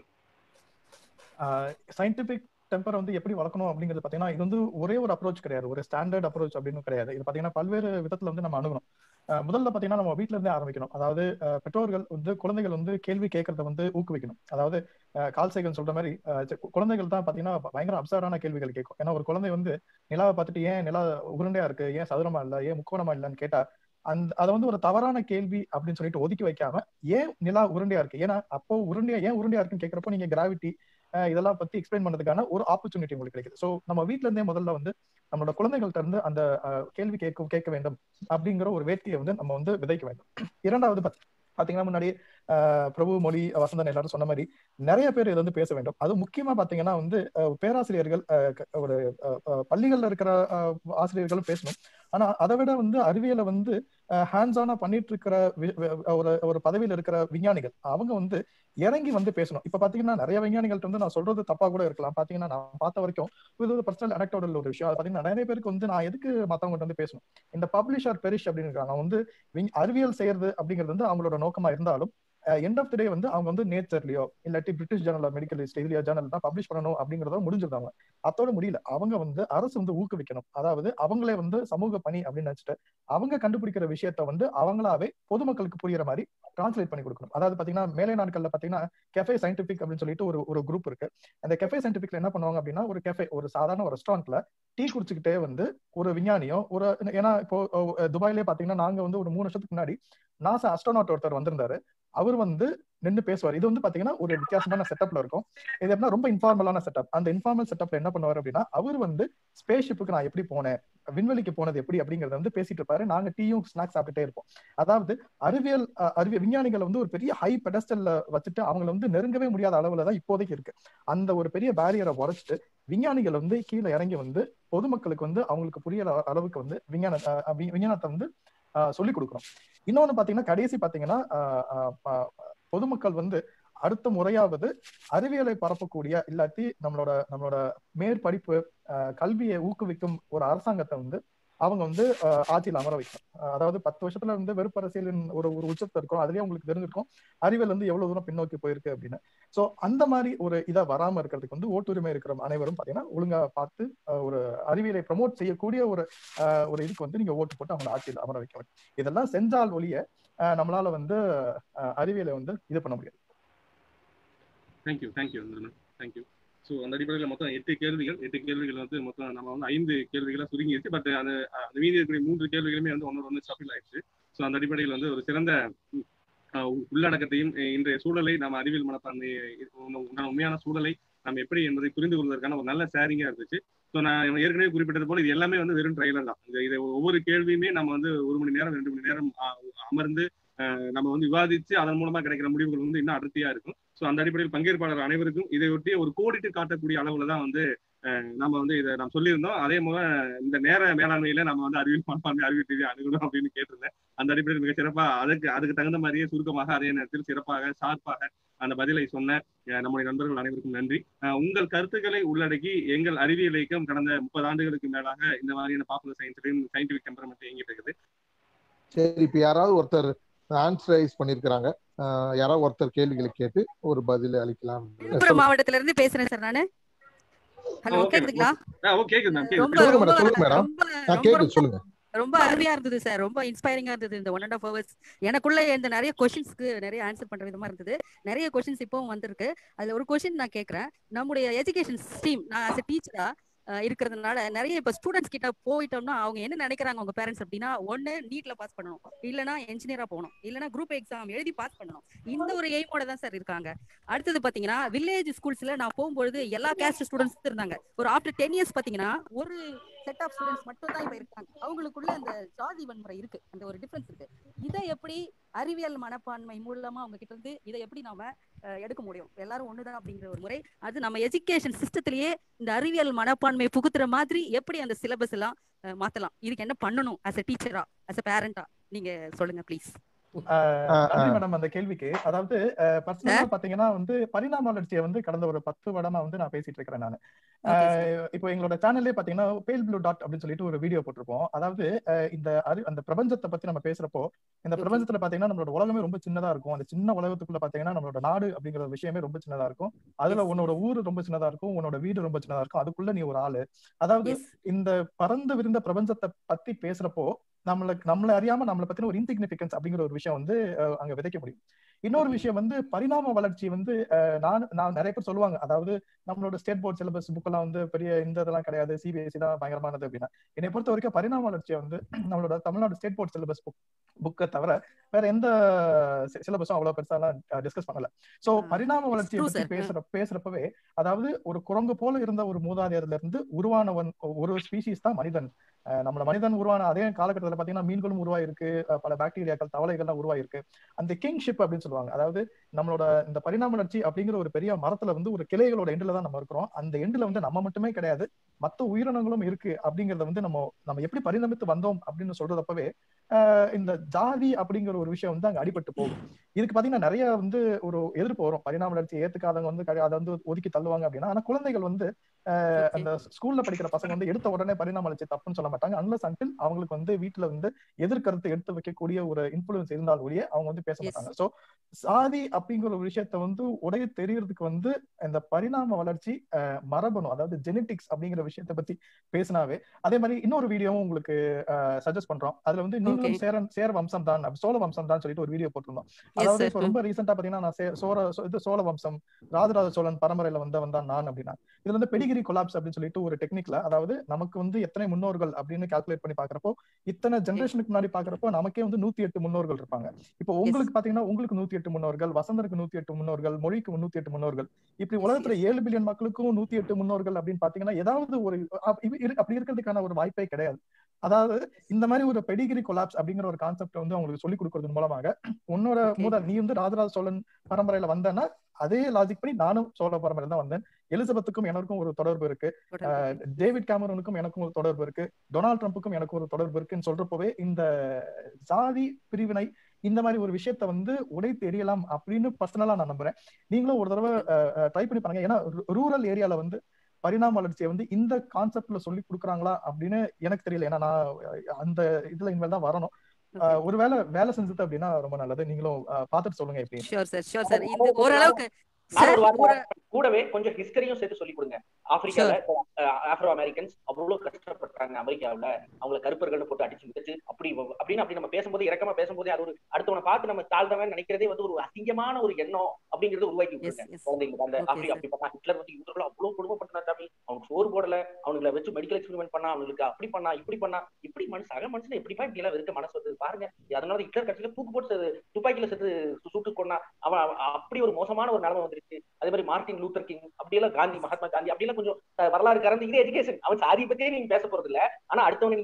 சயின்டிபிக் டெம்பர் வந்து எப்படி வளர்க்கணும் அப்படிங்கிறது பாத்தீங்கன்னா இது வந்து ஒரே ஒரு அப்ரோச் கிடையாது ஒரு ஸ்டாண்டர்ட் அப்ரோச் அப்படின்னு கிடையாது இது பாத்தீங்கன்னா பல்வேறு விதத்துல வந்து நம்ம அணுகணும் அஹ் முதல்ல பாத்தீங்கன்னா நம்ம வீட்ல இருந்தே ஆரம்பிக்கணும் அதாவது அஹ் பெற்றோர்கள் வந்து குழந்தைகள் வந்து கேள்வி கேட்கறத வந்து ஊக்குவிக்கணும் அதாவது அஹ் கால் சேகன் சொல்ற மாதிரி அஹ் சி- குழந்தைகள் தான் பாத்தீங்கன்னா பயங்கர அப்சர்டான கேள்விகள் கேட்கும் ஏன்னா ஒரு குழந்தை வந்து நிலாவை பார்த்துட்டு ஏன் நிலா உருண்டையா இருக்கு ஏன் சதுரமா இல்ல ஏன் முக்கோணமா இல்லன்னு கேட்டா அந்த அதை வந்து ஒரு தவறான கேள்வி அப்படின்னு சொல்லிட்டு ஒதுக்கி வைக்காம ஏன் நிலா உருண்டையா இருக்கு ஏன்னா அப்போ உருண்டையா ஏன் உருண்டையா இருக்குன்னு கேட்கறப்போ நீங்க கிராவிட்டி இதெல்லாம் பத்தி எக்ஸ்பிளைன் பண்ணதுக்கான ஒரு ஆப்பர்ச்சுனிட்டி உங்களுக்கு கிடைக்குது சோ நம்ம வீட்ல இருந்தே முதல்ல வந்து நம்மளோட குழந்தைகள்ட்ட இருந்து அந்த அஹ், கேள்வி கேட்க கேட்க வேண்டும் அப்படிங்கிற ஒரு வேட்கையை வந்து நம்ம வந்து விதைக்க வேண்டும் இரண்டாவது பாத்- பாத்தீங்கன்னா முன்னாடி அஹ், பிரபு மொழி வசந்தன் எல்லாரும் சொன்ன மாதிரி நிறைய பேர் இது வந்து பேச வேண்டும் அது முக்கியமா பாத்தீங்கன்னா வந்து அஹ், பேராசிரியர்கள் அஹ், க- ஒரு அஹ், அஹ், பள்ளிகள்ல இருக்கிற அஹ், ஆசிரியர்களும் பேசணும் ஆனா அதை விட வந்து அறிவியலை வந்து ஹேண்ட்ஸ் ஆனா பண்ணிட்டு இருக்கிற வி- வி- ஒரு ஒரு பதவியில இருக்கிற விஞ்ஞானிகள் அவங்க வந்து இறங்கி வந்து பேசணும் இப்ப பாத்தீங்கன்னா நிறைய விஞ்ஞானிகள்ட்ட வந்து நான் சொல்றது தப்பா கூட இருக்கலாம் பாத்தீங்கன்னா நான் பார்த்த வரைக்கும் இது ஒரு பர்சனல் அனக்டோடல் ஒரு விஷயம் அது பாத்தீங்கன்னா நிறைய பேருக்கு வந்து நான் எதுக்கு மத்தவங்க வந்து பேசணும் இந்த பப்ளிஷர் பெரிஷ் அப்படின்னு இருக்காங்க அவங்க வந்து விஞ்- அறிவியல் செய்யறது அப்படிங்கிறது வந்து அவங்களோட நோக்கமா இருந்தாலும் எண்ட் ஆஃப் த டே வந்து அவங்க வந்து நேச்சர்லயோ இல்லாட்டி பிரிட்டிஷ் ஜேர்னல் மெடிக்கல் லிஸ்ட் இதுலயோ ஜேர்னல் தான் பப்ளிஷ் பண்ணணும் அப்படிங்கறத முடிஞ்சிருந்தாங்க அத்தோட முடியல அவங்க வந்து அரசு வந்து ஊக்குவிக்கணும் அதாவது அவங்களே வந்து சமூக பணி அப்படின்னு நினைச்சிட்டு அவங்க கண்டுபிடிக்கிற விஷயத்த வந்து அவங்களாவே பொதுமக்களுக்கு புரியுற மாதிரி டிரான்ஸ்லேட் பண்ணி கொடுக்கணும் அதாவது பாத்தீங்கன்னா மேலை நாட்கள்ல பாத்தீங்கன்னா கெஃபே சயின்டிபிக் அப்படின்னு சொல்லிட்டு ஒரு ஒரு குரூப் இருக்கு அந்த கெஃபே சயின்டிபிக்ல என்ன பண்ணுவாங்க அப்படின்னா ஒரு கெஃபே ஒரு சாதாரண ஒரு ரெஸ்டாரண்ட்ல டீ குடிச்சுக்கிட்டே வந்து ஒரு விஞ்ஞானியோ ஒரு ஏன்னா இப்போ அஹ், துபாயிலே பாத்தீங்கன்னா நாங்க வந்து ஒரு மூணு வருஷத்துக்கு முன்னாடி நாசா அஸ்ட்ரோனாட் ஒருத்தர் வந்திருந்தாரு அவர் வந்து நின்னு பேசுவார் இது வந்து பாத்தீங்கன்னா ஒரு வித்தியாசமான செட்டப்ல இருக்கும் இது எப்படின்னா ரொம்ப இன்ஃபார்மலான செட்டப் அந்த இன்ஃபார்மல் செட்டப்ல என்ன பண்ணுவார் அப்படின்னா அவர் வந்து ஸ்பேஸ் ஷிப்புக்கு நான் எப்படி போனேன் விண்வெளிக்கு போனது எப்படி அப்படிங்கறத வந்து பேசிட்டு இருப்பாரு நாங்க டீயும் ஸ்நாக்ஸ் சாப்பிட்டுட்டே இருப்போம் அதாவது அறிவியல் அஹ், அறிவியல் விஞ்ஞானிகளை வந்து ஒரு பெரிய ஹை பெடஸ்டல்ல வச்சுட்டு அவங்களை வந்து நெருங்கவே முடியாத அளவுல தான் இப்போதைக்கு இருக்கு அந்த ஒரு பெரிய பேரியரை உடைச்சிட்டு விஞ்ஞானிகள் வந்து கீழே இறங்கி வந்து பொதுமக்களுக்கு வந்து அவங்களுக்கு புரியற அளவுக்கு வந்து விஞ்ஞான அஹ், வி- விஞ்ஞானத்தை வந்து சொல்லி கொடுக்குறோம் இன்னொன்னு பாத்தீங்கன்னா கடைசி பாத்தீங்கன்னா அஹ், அஹ், அஹ், பொதுமக்கள் வந்து அடுத்த முறையாவது அறிவியலை பரப்பக்கூடிய இல்லாட்டி நம்மளோட நம்மளோட மேற்படிப்பு அஹ், கல்வியை ஊக்குவிக்கும் ஒரு அரசாங்கத்தை வந்து அவங்க வந்து அஹ், ஆட்சியில் அமர வைக்கணும் அஹ், அதாவது பத்து வருஷத்துல வந்து வெறுப்பு அரசியலின் ஒரு ஒரு உச்சத்தை இருக்கும் அதுலயே உங்களுக்கு தெரிஞ்சிருக்கும் அறிவியல் வந்து எவ்வளவு தூரம் பின்னோக்கி போயிருக்கு அப்படின்னு சோ அந்த மாதிரி ஒரு இதை வராம இருக்கிறதுக்கு வந்து ஓட்டுரிமை இருக்கிற அனைவரும் பாத்தீங்கன்னா ஒழுங்கா பார்த்து அஹ், ஒரு அறிவியலை ப்ரமோட் செய்யக்கூடிய ஒரு அஹ், ஒரு இதுக்கு வந்து நீங்க ஓட்டு போட்டு அவங்களை ஆட்சியில் அமர வைக்க வேண்டும் இதெல்லாம் செஞ்சால் ஒழிய அஹ், நம்மளால வந்து அஹ், அறிவியலை வந்து இது பண்ண முடியாது தேங்க்யூ தேங்க்யூ தேங்க்யூ ஸோ அந்த அடிப்படையில் மொத்தம் எட்டு கேள்விகள் எட்டு கேள்விகள் வந்து மொத்தம் நம்ம வந்து ஐந்து கேள்விகளாக சுருங்கிடுச்சு பட் அந்த அந்த மீதி இருக்கிற மூன்று கேள்விகளுமே வந்து ஒன்னொரு ஒன்று ஸ்டஃபில் ஆயிடுச்சு ஸோ அந்த அடிப்படையில் வந்து ஒரு சிறந்த அஹ், உள்ளடக்கத்தையும் அஹ், இன்றைய சூழலை நம்ம அறிவியல் மனப்பான்மை உண்டான உண்மையான சூழலை நம்ம எப்படி என்பதை புரிந்து கொள்வதற்கான ஒரு நல்ல ஷேரிங்கா இருந்துச்சு ஸோ நான் ஏற்கனவே குறிப்பிட்டது போல இது எல்லாமே வந்து வெறும் ட்ரைலர் தான் இது இதை ஒவ்வொரு கேள்வியுமே நம்ம வந்து ஒரு மணி நேரம் ரெண்டு மணி நேரம் அஹ், அமர்ந்து அஹ், நம்ம வந்து விவாதிச்சு அதன் மூலமா கிடைக்கிற முடிவுகள் வந்து இன்னும் அடர்த்தியா இருக்கும் ஸோ அந்த அடிப்படையில் பங்கேற்பாளர் அனைவருக்கும் இதை ஒட்டிய ஒரு கோடிட்டு காட்டக்கூடிய அளவுல தான் வந்து அஹ் நம்ம வந்து இதை நாம் சொல்லியிருந்தோம் அதே போல இந்த நேர மேலாண்மையில நம்ம வந்து அறிவியல் மனப்பான்மை அறிவியல் ரீதியாக அணுகணும் அப்படின்னு கேட்டிருந்தேன் அந்த அடிப்படையில் மிக சிறப்பா அதுக்கு அதுக்கு தகுந்த மாதிரியே சுருக்கமாக அதே நேரத்தில் சிறப்பாக ஷார்ப்பாக அந்த பதிலை சொன்ன அஹ் நம்முடைய நண்பர்கள் அனைவருக்கும் நன்றி அஹ் உங்கள் கருத்துக்களை உள்ளடக்கி எங்கள் அறிவியல் இயக்கம் கடந்த முப்பது ஆண்டுகளுக்கு மேலாக இந்த மாதிரியான பாப்புலர் சயின்ஸ்லையும் சயின்டிபிக் டெம்பரமெண்ட் இயங்கிட்டு இருக்குது சரி இப்ப யாராவது ஒருத்தர் ஆன்சரைஸ் பண்ணிருக்கிறாங்க அஹ் யாராவது ஒருத்தர் கேள்விகளை கேட்டு ஒரு பதில் அளிக்கலாம் விழுப்புரம் மாவட்டத்துல இருந்து பேசுறேன் சார் நானு ஹலோ ஓகே கேக்குதுங்களா ஓகே கேக்குது மேம் ரொம்ப சொல்லுங்க ரொம்ப மேடம் சொல்லுங்க மேடம் ரொம்ப நான் ரொம்ப கேக்குது ரொம்ப சொல்லுங்க ரொம்ப அருமையா இருந்தது சார் ரொம்ப இன்ஸ்பைரிங்கா இருந்தது இந்த ஒன் அண்ட் ஆஃப் ஹவர்ஸ் எனக்குள்ள இந்த நிறைய கொஸ்டின்ஸ்க்கு நிறைய ஆன்சர் பண்ற விதமா இருந்தது நிறைய கொஸ்டின்ஸ் இப்பவும் வந்திருக்கு அதுல ஒரு கொஸ்டின் நான் கேக்குறேன் நம்முடைய எஜுகேஷன் ஸ்ட்ரீம் நான் ஆஸ் a டீச்சரா இருக்கிறதுனால நிறைய இப்ப ஸ்டூடெண்ட்ஸ் கிட்ட போயிட்டோம்னா அவங்க என்ன நினைக்கிறாங்க உங்க பேரண்ட்ஸ் அப்படின்னா ஒண்ணு நீட்ல பாஸ் பண்ணணும் இல்லனா என்ஜினியரா போகணும் இல்லனா குரூப் எக்ஸாம் எழுதி பாஸ் பண்ணணும் இந்த ஒரு எய்மோட தான் சார் இருக்காங்க அடுத்தது பாத்தீங்கன்னா வில்லேஜ் ஸ்கூல்ஸ்ல நான் போகும்பொழுது எல்லா கேஸ்ட் ஸ்டூடெண்ட்ஸ் இருந்தாங்க ஒரு ஆஃப்டர் டென் இயர்ஸ் பாத்தீங்கன்னா ஒரு செட் ஆஃப் ஸ்டூடெண்ட்ஸ் மட்டும் தான் இப்ப இருக்காங்க அவங்களுக்குள்ள அந்த ஜாதி வன்முறை இருக்கு அந்த ஒரு டிஃபரன்ஸ் இருக்கு இதை எப்படி அறிவியல் மனப்பான்மை மூலமா அவங்க கிட்ட இருந்து இதை எப்படி நாம அஹ், எடுக்க முடியும் எல்லாரும் ஒண்ணுதான் அப்படிங்கிற ஒரு முறை அது நம்ம எஜுகேஷன் சிஸ்டத்திலேயே இந்த அறிவியல் மனப்பான்மை புகுத்துற மாதிரி எப்படி அந்த சிலபஸ் எல்லாம் அஹ், மாத்தலாம் இதுக்கு என்ன பண்ணணும் as a டீச்சரா as a பேரண்டா நீங்க சொல்லுங்க ப்ளீஸ் ஆஹ் ஆஹ் நன்றி ஆஹ் மேடம் அந்த கேள்விக்கு அதாவது பர்சனலா பாத்தீங்கன்னா வந்து பரிணாம வளர்ச்சியை வந்து கடந்த ஒரு பத்து வருடமா வந்து நான் பேசிட்டு இருக்கிறேன் நான் ஓகே சார் இப்போ எங்களோட சேனல்லே பாத்தீங்கன்னா பேல் ப்ளூ டாட் அப்படின்னு சொல்லிட்டு ஒரு வீடியோ போட்டிருப்போம் அதாவது அஹ் இந்த அறி அந்த பிரபஞ்சத்தை பத்தி நம்ம பேசுறப்போ இந்த ஓகே பிரபஞ்சத்துல பாத்தீங்கன்னா நம்மளோட உலகமே ரொம்ப சின்னதா இருக்கும் அந்த சின்ன உலகத்துக்குள்ள பாத்தீங்கன்னா நம்மளோட நாடு அப்படிங்கிற ஒரு விஷயமே ரொம்ப சின்னதா இருக்கும் அதுல எஸ் உன்னோட ஊரு ரொம்ப சின்னதா இருக்கும் உன்னோட வீடு ரொம்ப சின்னதா இருக்கும் அதுக்குள்ள நீ ஒரு ஆளு அதாவது எஸ் இந்த பறந்து விரிந்த பிரபஞ்சத்தை பத்தி பேசுறப்போ நம்மளுக்கு நம்மள அறியாம நம்மளை பத்தின ஒரு இன்சிக்னிபிகன்ஸ் அப்படிங்கிற ஒரு விஷயம் வந்து அஹ், அங்க விதைக்க முடியும் இன்னொரு ஓகே விஷயம் வந்து பரிணாம வளர்ச்சி வந்து அஹ், நான் நான் நிறைய பேர் சொல்லுவாங்க அதாவது நம்மளோட ஸ்டேட் போர்ட் சிலபஸ் புக் எல்லாம் வந்து பெரிய இந்த இதெல்லாம் கிடையாது சிபிஎஸ்சி தான் பயங்கரமானது அப்படின்னா என்னை பொறுத்த வரைக்கும் பரிணாம வளர்ச்சியை வந்து நம்மளோட Tamil Nadu state board syllabus book புக்கை தவிர வேற எந்த சிலபஸும் அவ்வளவு பெருசாலாம் டிஸ்கஸ் பண்ணல சோ பரிணாம வளர்ச்சியை ட்ரூ பத்தி சார் பேசுற பேசுறப்பவே அதாவது ஒரு குரங்கு போல இருந்த ஒரு மூதாதையர்ல இருந்து உருவானவன் ஒரு ஸ்பீசிஸ் தான் மனிதன் அஹ் நம்மள மனிதன் உருவான அதே காலகட்டத்துல பாத்தீங்கன்னா மீன்களும் உருவாயிருக்கு அஹ் பல பாக்டீரியாக்கள் தவளைகள்லாம் உருவாயிருக்கு அந்த கிங்ஷிப் அப்படின்னு சொல்லுவாங்க அதாவது நம்மளோட இந்த பரிணாம வளர்ச்சி அப்படிங்கிற ஒரு பெரிய மரத்துல வந்து ஒரு கிளைகளோட எண்டுல தான் நம்ம இருக்கிறோம் அந்த எண்டுல வந்து நம்ம மட்டுமே கிடையாது மத்த உயிரினங்களும் இருக்கு அப்படிங்கறத வந்து நம்ம நம்ம எப்படி பரிணமித்து வந்தோம் அப்படின்னு சொல்றதப்பவே ஆஹ் இந்த ஜாதி அப்படிங்கிற ஒரு விஷயம் வந்து அங்க அடிபட்டு போகும் இதுக்கு பாத்தீங்கன்னா நிறைய வந்து ஒரு எதிர்ப்பு வரும் பரிணாம வளர்ச்சி ஏத்துக்காதவங்க வந்து கழ- அதை வந்து ஒதுக்கி தள்ளுவாங்க அப்படின்னா ஆனா குழந்தைகள் வந்து ஆஹ் ஓகே அந்த ஸ்கூல்ல படிக்கிற பசங்க வந்து எடுத்த உடனே பரிணாம வளர்ச்சி தப்புன்னு சொல்ல மாட்டாங்க அன்லஸ் அன்டில் அவங்களுக்கு வந்து வீட்டுல வந்து எதிர்கருத்து எடுத்து வைக்கக்கூடிய ஒரு இன்ஃபுளுன்ஸ் இருந்தால் ஒழிய அவங்க வந்து பேச எஸ் மாட்டாங்க சோ சாதி அப்படிங்கிற ஒரு விஷயத்த வந்து உடைய தெரியறதுக்கு வந்து இந்த பரிணாம வளர்ச்சி அஹ், மரபணு அதாவது ஜெனட்டிக்ஸ் அப்படிங்கிற விஷயத்த பத்தி பேசினாவே அதே மாதிரி இன்னொரு வீடியோவும் உங்களுக்கு சஜஸ்ட் பண்றோம் அதுல வந்து ஓகே நீங்களும் சேர சேர வம்சம் தான் அப்படி சோழ வம்சம் தான் சொல்லிட்டு ஒரு வீடியோ போட்டிருந்தோம் எஸ் அதாவது சார் இப்ப ரொம்ப ரீசெண்டா பாத்தீங்கன்னா நான் சே- சோழ சோ- இது சோழ வம்சம் ராஜராஜ சோழன் பரம்பரையில வந்தவன் தான் நான் அப்படின்னா இதுல வந்து பெடிகிரி கொலாப்ஸ் அப்படின்னு சொல்லிட்டு ஒரு டெக்னிக்ல அதாவது நமக்கு வந்து எத்தனை முன்னோர்கள் அப்படின்னு கால்குலேட் பண்ணி பாக்குறப்போ இத்தனை ஜெனரேஷனுக்கு முன்னாடி பாக்குறப்போ நமக்கே வந்து நூத்தி எட்டு முன்னோர்கள் இருப்பாங்க இப்போ எஸ் உங்களுக்கு பாத்தீங்கன்னா உங்களுக்கு நூத்தி எட்டு முன்னோர்கள் வசந்தருக்கு நூத்தி எட்டு முன்னோர்கள் மொழிக்கு நூத்தி எட்டு முன்னோர்கள் இப்படி எஸ் உலகத்துல எஸ் ஏழு பில்லியன் மக்களுக்கும் நூத்தி எட்டு முன்னோர்கள் அப்படின்னு பாத்தீங்கன்னா ஏதாவது ஒரு அப்~ இவ- இரு- அப்படி இருக்கிறதுக்கான ஒரு வாய்ப்பே கிடையாது அதாவது இந்த மாதிரி ஒரு பெடிகிரி கொலாப்ஸ் அப்படிங்கிற ஒரு கான்செப்ட் வந்து அவங்களுக்கு சொல்லி கொடுக்கறது மூலமாக உன்னோட ஓகே மூத நீ வந்து ராஜராஜ சோழன் பரம்பரையில வந்தேன்னா அதே லாஜிக் படி நானும் சோழ பரம்பரையில தான் வந்தேன் எலிசபெத்துக்கும் எனக்கும் ஒரு தொடர்பு இருக்கு தொடர்பு அஹ் இருக்கு டேவிட் கேமரனுக்கும் எனக்கும் ஒரு தொடர்பு இருக்கு டொனால்ட் ட்ரம்ப்புக்கும் எனக்கும் ஒரு தொடர்பு இருக்குன்னு சொல்றப்பவே இந்த ஜாதி பிரிவினை இந்த மாதிரி ஒரு விஷயத்த வந்து உடைத்து எறியலாம் அப்படின்னு பர்சனலா நான் நம்புறேன் நீங்களும் ஒரு தடவை ஓகே ட்ரை பண்ணி பாருங்க ஏன்னா ரூரல் ஏரியால வந்து பரிணாம வளர்ச்சியை வந்து இந்த கான்செப்ட்ல சொல்லி கொடுக்குறாங்களா அப்படின்னு எனக்கு தெரியல ஏன்னா நான் அஹ், அந்த இதுல இனிமேல் தான் வரணும் ஓகே அஹ், ஒருவேளை வேலை செஞ்சது அப்படின்னா ரொம்ப நல்லது நீங்களும் அஹ், பார்த்துட்டு சொல்லுங்க எப்படின்னு ஷோர் சார் ஷோர் சார் அதாவது இந்த ஒரு ஓரளவுக்கு நான் சார் ஒரு வார்த்தை ஒரு கூடவே கொஞ்சம் ஹிஸ்டரியும் சேர்த்து சொல்லி கொடுங்க ஆப்பிரிக்கால ஷோர் ஆப்ரோ அமெரிக்கன்ஸ் அவ்வளவு கஷ்டப்படுறாங்க அமெரிக்காவுல அவங்களை கருப்பர்கள்னு போட்டு அடிச்சு மிதிச்சு அப்படி வ- அப்படின்னு அப்படி நம்ம பேசும்போது இறக்கமா பேசும்போது அது ஒரு அடுத்தவனை பார்த்து நம்ம தாழ்ந்தவன் நினைக்கிறதே வந்து ஒரு அசிங்கமான ஒரு எண்ணம் அப்படிங்கறத உருவாக்கி எஸ் விட்டுருங்க எஸ் குழந்தைங்களுக்கு அந்த ஓகே அப்படி சார் அப்படி பண்ணா ஹிட்லர் வந்து யூதர்கள் அவ்வளவு குடும்பப்பட்டனா சாமி அவனுக்கு சோறு போடல அவனுங்களை வச்சு மெடிக்கல் எக்ஸ்பெரிமெண்ட் பண்ணா அவனுக்கு அப்படி பண்ணா இப்படி பண்ணா இப்படி மனுஷன் சக மனுஷன் எப்படிப்பா இப்படி எல்லாம் இருக்க மனசு வருது பாருங்க அதனால ஹிட்லர் கட்சியில தூக்கு போட்டு செத்து- துப்பாக்கியில செத்து சு- சுட்டு கொண்டா அவன் அவன் அப்படி ஒரு மோசமான ஒரு நிலைமை வந்துருச்சு அதே மாதிரி மார்ட்டின் லூத்தர் கிங் அப்படியெல்லாம் காந்தி மகாத்மா காந்தி அப்படியெல்லாம் கொஞ்சம் அஹ், வரலாறு கறந்து இது எஜுகேஷன் அவன் சாதியை பத்தியே நீங்க பேச போறது இல்ல ஆனா அடுத்தவனை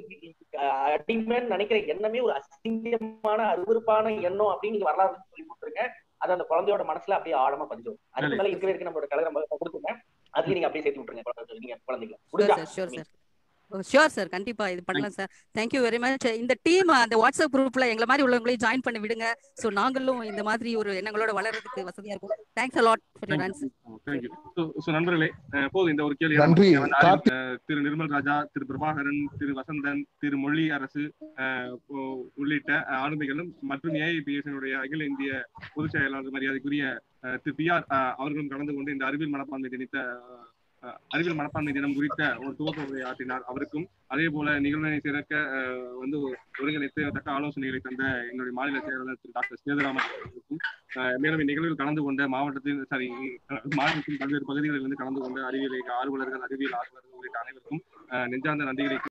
அடிமைன்னு நினைக்கிற எண்ணமே ஒரு அசிங்கமான அருவருப்பான எண்ணம் அப்படின்னு நீங்க வரலாறு சொல்லி கொடுத்துருங்க அது அந்த குழந்தையோட மனசுல அப்படியே ஆழமா பதிஞ்சிடும் அதுக்கு மேல இருக்கவே இருக்கு நம்மளோட கலை நம்ம கொடுத்துருங்க அதுலயும் நீங்க அப்படியே சேர்த்து விட்டுருங்க குழந்தை- நீங்க குழந்தைங்கள ஷூர் முடிஞ்சா sir sure sir sure sir கண்டிப்பா இது பண்ணலாம் சார் தேங்க்யூ வெரி மச் இந்த டீம் அந்த வாட்ஸ்அப் குரூப்ல எங்களை மாதிரி உள்ளவங்களையும் ஜாயின் பண்ணி விடுங்க சோ நாங்களும் இந்த மாதிரி ஒரு எண்ணங்களோட வளர்றதுக்கு வசதியா இருக்கும் thanks a lot for your answer thank you so நண்பர்களே அஹ் போதும் இந்த ஒரு கேள்வி நன்றி. வந்து அறிவு- அஹ் திரு நிர்மல் ராஜா திரு பிரபாகரன் திரு வசந்தன் திரு மொழி அரசு அஹ் உ- உள்ளிட்ட அஹ், ஆளுமைகளும் மற்றும் ஏஐபிஎஸ்னுடைய அகில இந்திய பொதுச் செயலாளர் மரியாதைக்குரிய அஹ், திரு பி ஆர் அவர்களும் கலந்து கொண்டு இந்த அறிவியல் மனப்பான்மை திணித்த அஹ், அஹ், அறிவியல் மனப்பான்மை தினம் குறித்த ஒரு துவக்க உரை ஆற்றினார் அவருக்கும் அதே போல நிகழ்வினை சிறக்க அஹ், வந்து ஒருங்கிணைத்து தக்க ஆலோசனைகளை தந்த எங்களுடைய மாநில செயலாளர் திரு டாக்டர் சேதுராமன் அவர்களுக்கும் அஹ், மேலும் இந்நிகழ்வில் கலந்து கொண்ட மாவட்டத்தில் சாரி மாநிலத்தின் பல்வேறு பகுதிகளில் இருந்து கலந்து கொண்ட அறிவியல் ஆர்வலர்கள் அறிவியல் ஆர்வலர்கள் உள்ளிட்ட அனைவருக்கும் அஹ், நெஞ்சார்ந்த நன்றிகளை